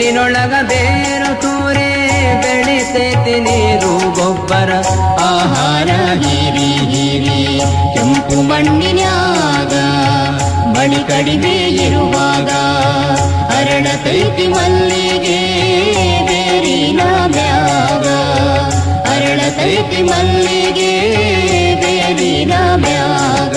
ಬೇರಿನೊಳಗ ಬೇರು ತೂರಿ ಬೆಳಿತೈತಿ ನೀರು ಗೊಬ್ಬರ ಆಹಾರ ಹೀರಿ ಹೀರಿ ಕೆಂಪು ಮಣ್ಣಿನ್ಯಾಗ ಮಳಿ ಕಡಿಮೆ ಇರುವಾಗ ಅರಳತೈತಿ ಮಲ್ಲಿಗೆ ಬೇರಿನ ಮ್ಯಾಗ ಅರಳತೈತಿ ಮಲ್ಲಿಗೆ ಬೇರಿನ ಮ್ಯಾಗ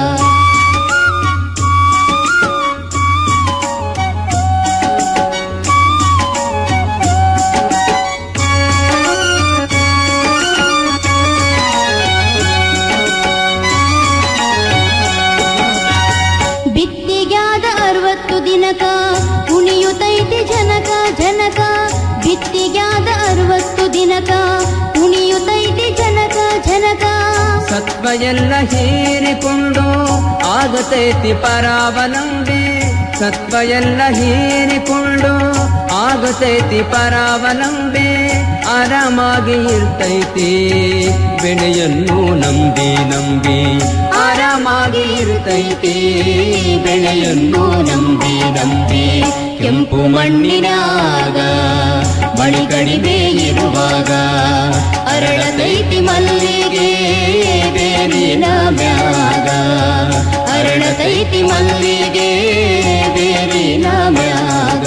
ಬಿತ್ತಿಗ್ಯಾದ ಅರವತ್ತು ದಿನಕ ಉಣಿಯುತ್ತೈತಿ ಜನಕ ಜನಕ ಬಿತ್ತಿಗ್ಯಾದ ಅರವತ್ತು ದಿನಕ ಉಣಿಯುತ್ತೈತಿ ಜನಕ ಜನಕ ಸತ್ವ ಎಲ್ಲ ಹೀರಿಕೊಂಡು ಆಗತೈತಿ ಪರಾವಲಂಬಿ ಸತ್ವ ಎಲ್ಲ ಹೀರಿಕೊಂಡು ಆಗತೈತಿ ಪರಾವಲಂಬಿ ಆರಾಮಾಗಿ ಇರ್ತೈತಿ ಬೆಳೆಯನ್ನು ನಂಬಿ ನಂಬಿ ಆರಾಮಾಗಿ ಇರ್ತೈತಿ ಬೆಳೆಯನ್ನು ನಂಬಿ ನಂಬಿ ಕೆಂಪು ಮಣ್ಣಿನಾಗ ಮಳಿ ಕಡಿಮೆ ಇರುವಾಗ ಅರಳತೈತಿ ಮಲ್ಲಿಗೆ ಬೇರಿನ ಮ್ಯಾಗ ಅರಳತೈತಿ ಮಲ್ಲಿಗೆ ಬೇರಿನ ಮ್ಯಾಗ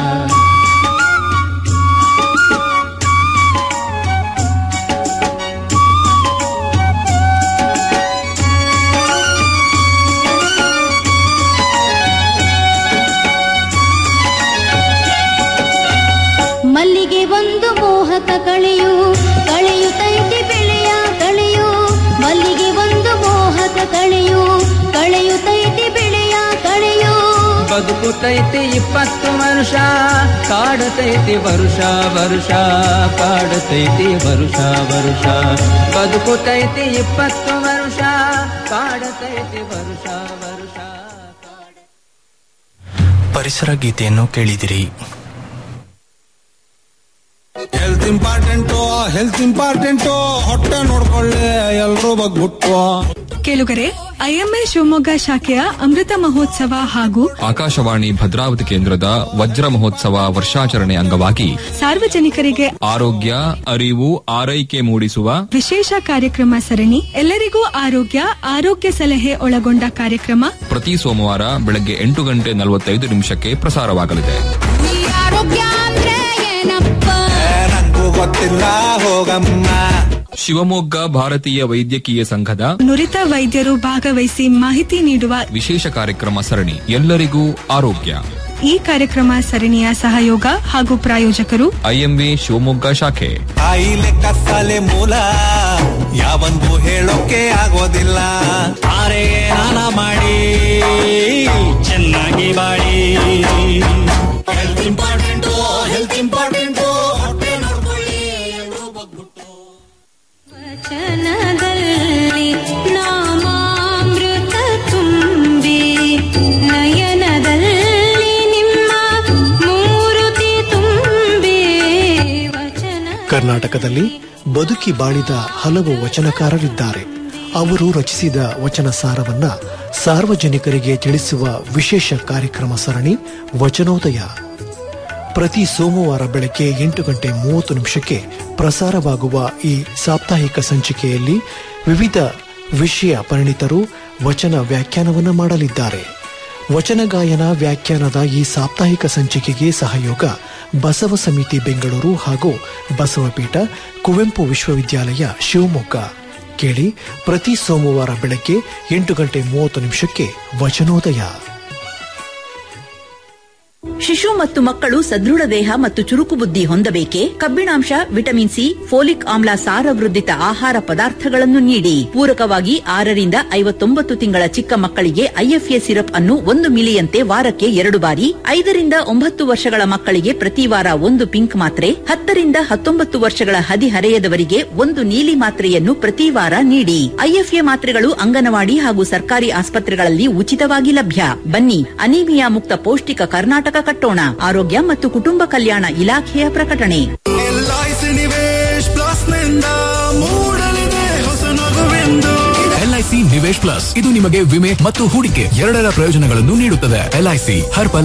ಮಲ್ಲಿಗೆ ಒಂದು ಮೋಹಕ ಕಳೆಯು ಕಳೆಯುತ್ತೈತಿ ಬೆಳೆಯ ಕಳೆಯು ಮಲ್ಲಿಗೆ ಒಂದು ಮೋಹಕ ಕಳೆಯು ಕಳೆಯುತ್ತೈತಿ ಬೆಳೆಯ ಕಳೆಯು ಬದುಕುತೈತಿ ಇಪ್ಪತ್ತು ವರ್ಷ ಕಾಡತೈತಿ ವರುಷ ವರುಷ ಕಾಡತೈತಿ ವರುಷ ವರುಷ ಬದುಕುತೈತಿ ಇಪ್ಪತ್ತು ವರ್ಷ ಕಾಡತೈತಿ ವರುಷ ವರುಷ ಪರಿಸರ ಗೀತೆಯನ್ನು ಕೇಳಿದಿರಿ ಹೆಲ್ತ್ ಇಂಪಾರ್ಟೆಂಟು ಹೆಲ್ತ್ ಇಂಪಾರ್ಟೆಂಟು ಹೊಟ್ಟೆ ನೋಡ್ಕೊಳ್ಳಿ ಎಲ್ರೂ ಬಗ್ಬಿಟ್ಟು ಕೇಳುಗರೆ ಐಎಂಎ ಶಿವಮೊಗ್ಗ ಶಾಖೆಯ ಅಮೃತ ಮಹೋತ್ಸವ ಹಾಗೂ ಆಕಾಶವಾಣಿ ಭದ್ರಾವತಿ ಕೇಂದ್ರದ ವಜ್ರ ಮಹೋತ್ಸವ ವರ್ಷಾಚರಣೆ ಅಂಗವಾಗಿ ಸಾರ್ವಜನಿಕರಿಗೆ ಆರೋಗ್ಯ ಅರಿವು ಆರೈಕೆ ಮೂಡಿಸುವ ವಿಶೇಷ ಕಾರ್ಯಕ್ರಮ ಸರಣಿ ಎಲ್ಲರಿಗೂ ಆರೋಗ್ಯ ಆರೋಗ್ಯ ಸಲಹೆ ಒಳಗೊಂಡ ಕಾರ್ಯಕ್ರಮ ಪ್ರತಿ ಸೋಮವಾರ ಬೆಳಗ್ಗೆ ಎಂಟು ಗಂಟೆ ನಲವತ್ತೈದು ನಿಮಿಷಕ್ಕೆ ಪ್ರಸಾರವಾಗಲಿದೆ ಆರೋಗ್ಯ ಅಂದ್ರೆ ಏನಪ್ಪ ನಂಗೂ ಗೊತ್ತಿಲ್ಲ ಹೋಗಮ್ಮ ಶಿವಮೊಗ್ಗ ಭಾರತೀಯ ವೈದ್ಯಕೀಯ ಸಂಘದ ನುರಿತ ವೈದ್ಯರು ಭಾಗವಹಿಸಿ ಮಾಹಿತಿ ನೀಡುವ ವಿಶೇಷ ಕಾರ್ಯಕ್ರಮ ಸರಣಿ ಎಲ್ಲರಿಗೂ ಆರೋಗ್ಯ ಈ ಕಾರ್ಯಕ್ರಮ ಸರಣಿಯ ಸಹಯೋಗ ಹಾಗೂ ಪ್ರಾಯೋಜಕರು ಐಎಂವಿ ಶಿವಮೊಗ್ಗ ಶಾಖೆ ಕಾಯಿಲೆ ಕತ್ತಲೆ ಮೂಲ ಯಾವಂದು ಹೇಳೋಕೆ ಆಗೋದಿಲ್ಲ ಆರೆ ನಾನ ಮಾಡಿ ಚೆನ್ನಾಗಿ ಬಾಳಿ ಹೆಲ್ತ್ ಇಂಪಾರ್ಟೆಂಟು ಹೆಲ್ತ್ ಇಂಪಾರ್ಟೆಂಟು ಹೊಟ್ಟೆ ನೋಡ್ಕೊಳ್ಳಿ ಎಲ್ರೂ ಬಗ್ಬಿಟ್ಟು ವಚನದಲ್ಲಿ ನಾಮಾಮೃತ ತುಂಬಿ ನಯನದಲ್ಲಿ ನಿಮ್ಮ ಮೂರುತಿ ತುಂಬಿ ವಚನ ಕರ್ನಾಟಕದಲ್ಲಿ ಬದುಕಿ ಬಾಳಿದ ಹಲವು ವಚನಕಾರರಿದ್ದಾರೆ ಅವರು ರಚಿಸಿದ ವಚನ ಸಾರವನ್ನ ಸಾರ್ವಜನಿಕರಿಗೆ ತಿಳಿಸುವ ವಿಶೇಷ ಕಾರ್ಯಕ್ರಮ ಸರಣಿ ವಚನೋದಯ ಪ್ರತಿ ಸೋಮವಾರ ಬೆಳಗ್ಗೆ ಎಂಟು ಗಂಟೆ ಮೂವತ್ತು ನಿಮಿಷಕ್ಕೆ ಪ್ರಸಾರವಾಗುವ ಈ ಸಾಪ್ತಾಹಿಕ ಸಂಚಿಕೆಯಲ್ಲಿ ವಿವಿಧ ವಿಷಯ ಪರಿಣಿತರು ವಚನ ವ್ಯಾಖ್ಯಾನವನ್ನು ಮಾಡಲಿದ್ದಾರೆ ವಚನ ಗಾಯನ ವ್ಯಾಖ್ಯಾನದ ಈ ಸಾಪ್ತಾಹಿಕ ಸಂಚಿಕೆಗೆ ಸಹಯೋಗ ಬಸವ ಸಮಿತಿ ಬೆಂಗಳೂರು ಹಾಗೂ ಬಸವಪೀಠ ಕುವೆಂಪು ವಿಶ್ವವಿದ್ಯಾಲಯ ಶಿವಮೊಗ್ಗ ಕೇಳಿ ಪ್ರತಿ ಸೋಮವಾರ ಬೆಳಗ್ಗೆ ಎಂಟು ಗಂಟೆ ಮೂವತ್ತು ನಿಮಿಷಕ್ಕೆ ವಚನೋದಯ ಶಿಶು ಮತ್ತು ಮಕ್ಕಳು ಸದೃಢ ದೇಹ ಮತ್ತು ಚುರುಕು ಬುದ್ಧಿ ಹೊಂದಬೇಕೆ ಕಬ್ಬಿಣಾಂಶ ವಿಟಮಿನ್ ಸಿ ಫೋಲಿಕ್ ಆಮ್ಲ ಸಾರವೃದ್ಧಿತ ಆಹಾರ ಪದಾರ್ಥಗಳನ್ನು ನೀಡಿ ಪೂರಕವಾಗಿ ಆರರಿಂದ ಐವತ್ತೊಂಬತ್ತು ತಿಂಗಳ ಚಿಕ್ಕ ಮಕ್ಕಳಿಗೆ ಐಎಫ್ಎ ಸಿರಪ್ ಅನ್ನು ಒಂದು ಮಿಲಿಯಂತೆ ವಾರಕ್ಕೆ ಎರಡು ಬಾರಿ ಐದರಿಂದ ಒಂಬತ್ತು ವರ್ಷಗಳ ಮಕ್ಕಳಿಗೆ ಪ್ರತಿ ವಾರ ಒಂದು ಪಿಂಕ್ ಮಾತ್ರೆ ಹತ್ತರಿಂದ ಹತ್ತೊಂಬತ್ತು ವರ್ಷಗಳ ಹದಿಹರೆಯದವರಿಗೆ ಒಂದು ನೀಲಿ ಮಾತ್ರೆಯನ್ನು ಪ್ರತಿ ವಾರ ನೀಡಿ ಐಎಫ್ಎ ಮಾತ್ರೆಗಳು ಅಂಗನವಾಡಿ ಹಾಗೂ ಸರ್ಕಾರಿ ಆಸ್ಪತ್ರೆಗಳಲ್ಲಿ ಉಚಿತವಾಗಿ ಲಭ್ಯ ಬನ್ನಿ ಅನೀಮಿಯಾ ಮುಕ್ತ ಪೌಷ್ಟಿಕ ಕರ್ನಾಟಕ ಕಟ್ಟೋಣ ಆರೋಗ್ಯ ಮತ್ತು ಕುಟುಂಬ ಕಲ್ಯಾಣ ಇಲಾಖೆಯ ಪ್ರಕಟಣೆ ಎಲ್ಐಸಿ ನಿವೇಶ್ ಪ್ಲಸ್ ನಿಂದ ಮೂಡಲಿದೆ ಹೊಸ ನಗುವೆಂದು ಎಲ್ಐಸಿ ನಿವೇಶ್ ಪ್ಲಸ್ ಇದು ನಿಮಗೆ ವಿಮೆ ಮತ್ತು ಹೂಡಿಕೆ ಎರಡರ ಪ್ರಯೋಜನಗಳನ್ನು ನೀಡುತ್ತದೆ ಎಲ್ಐಸಿ ಹರ್ ಪಲ್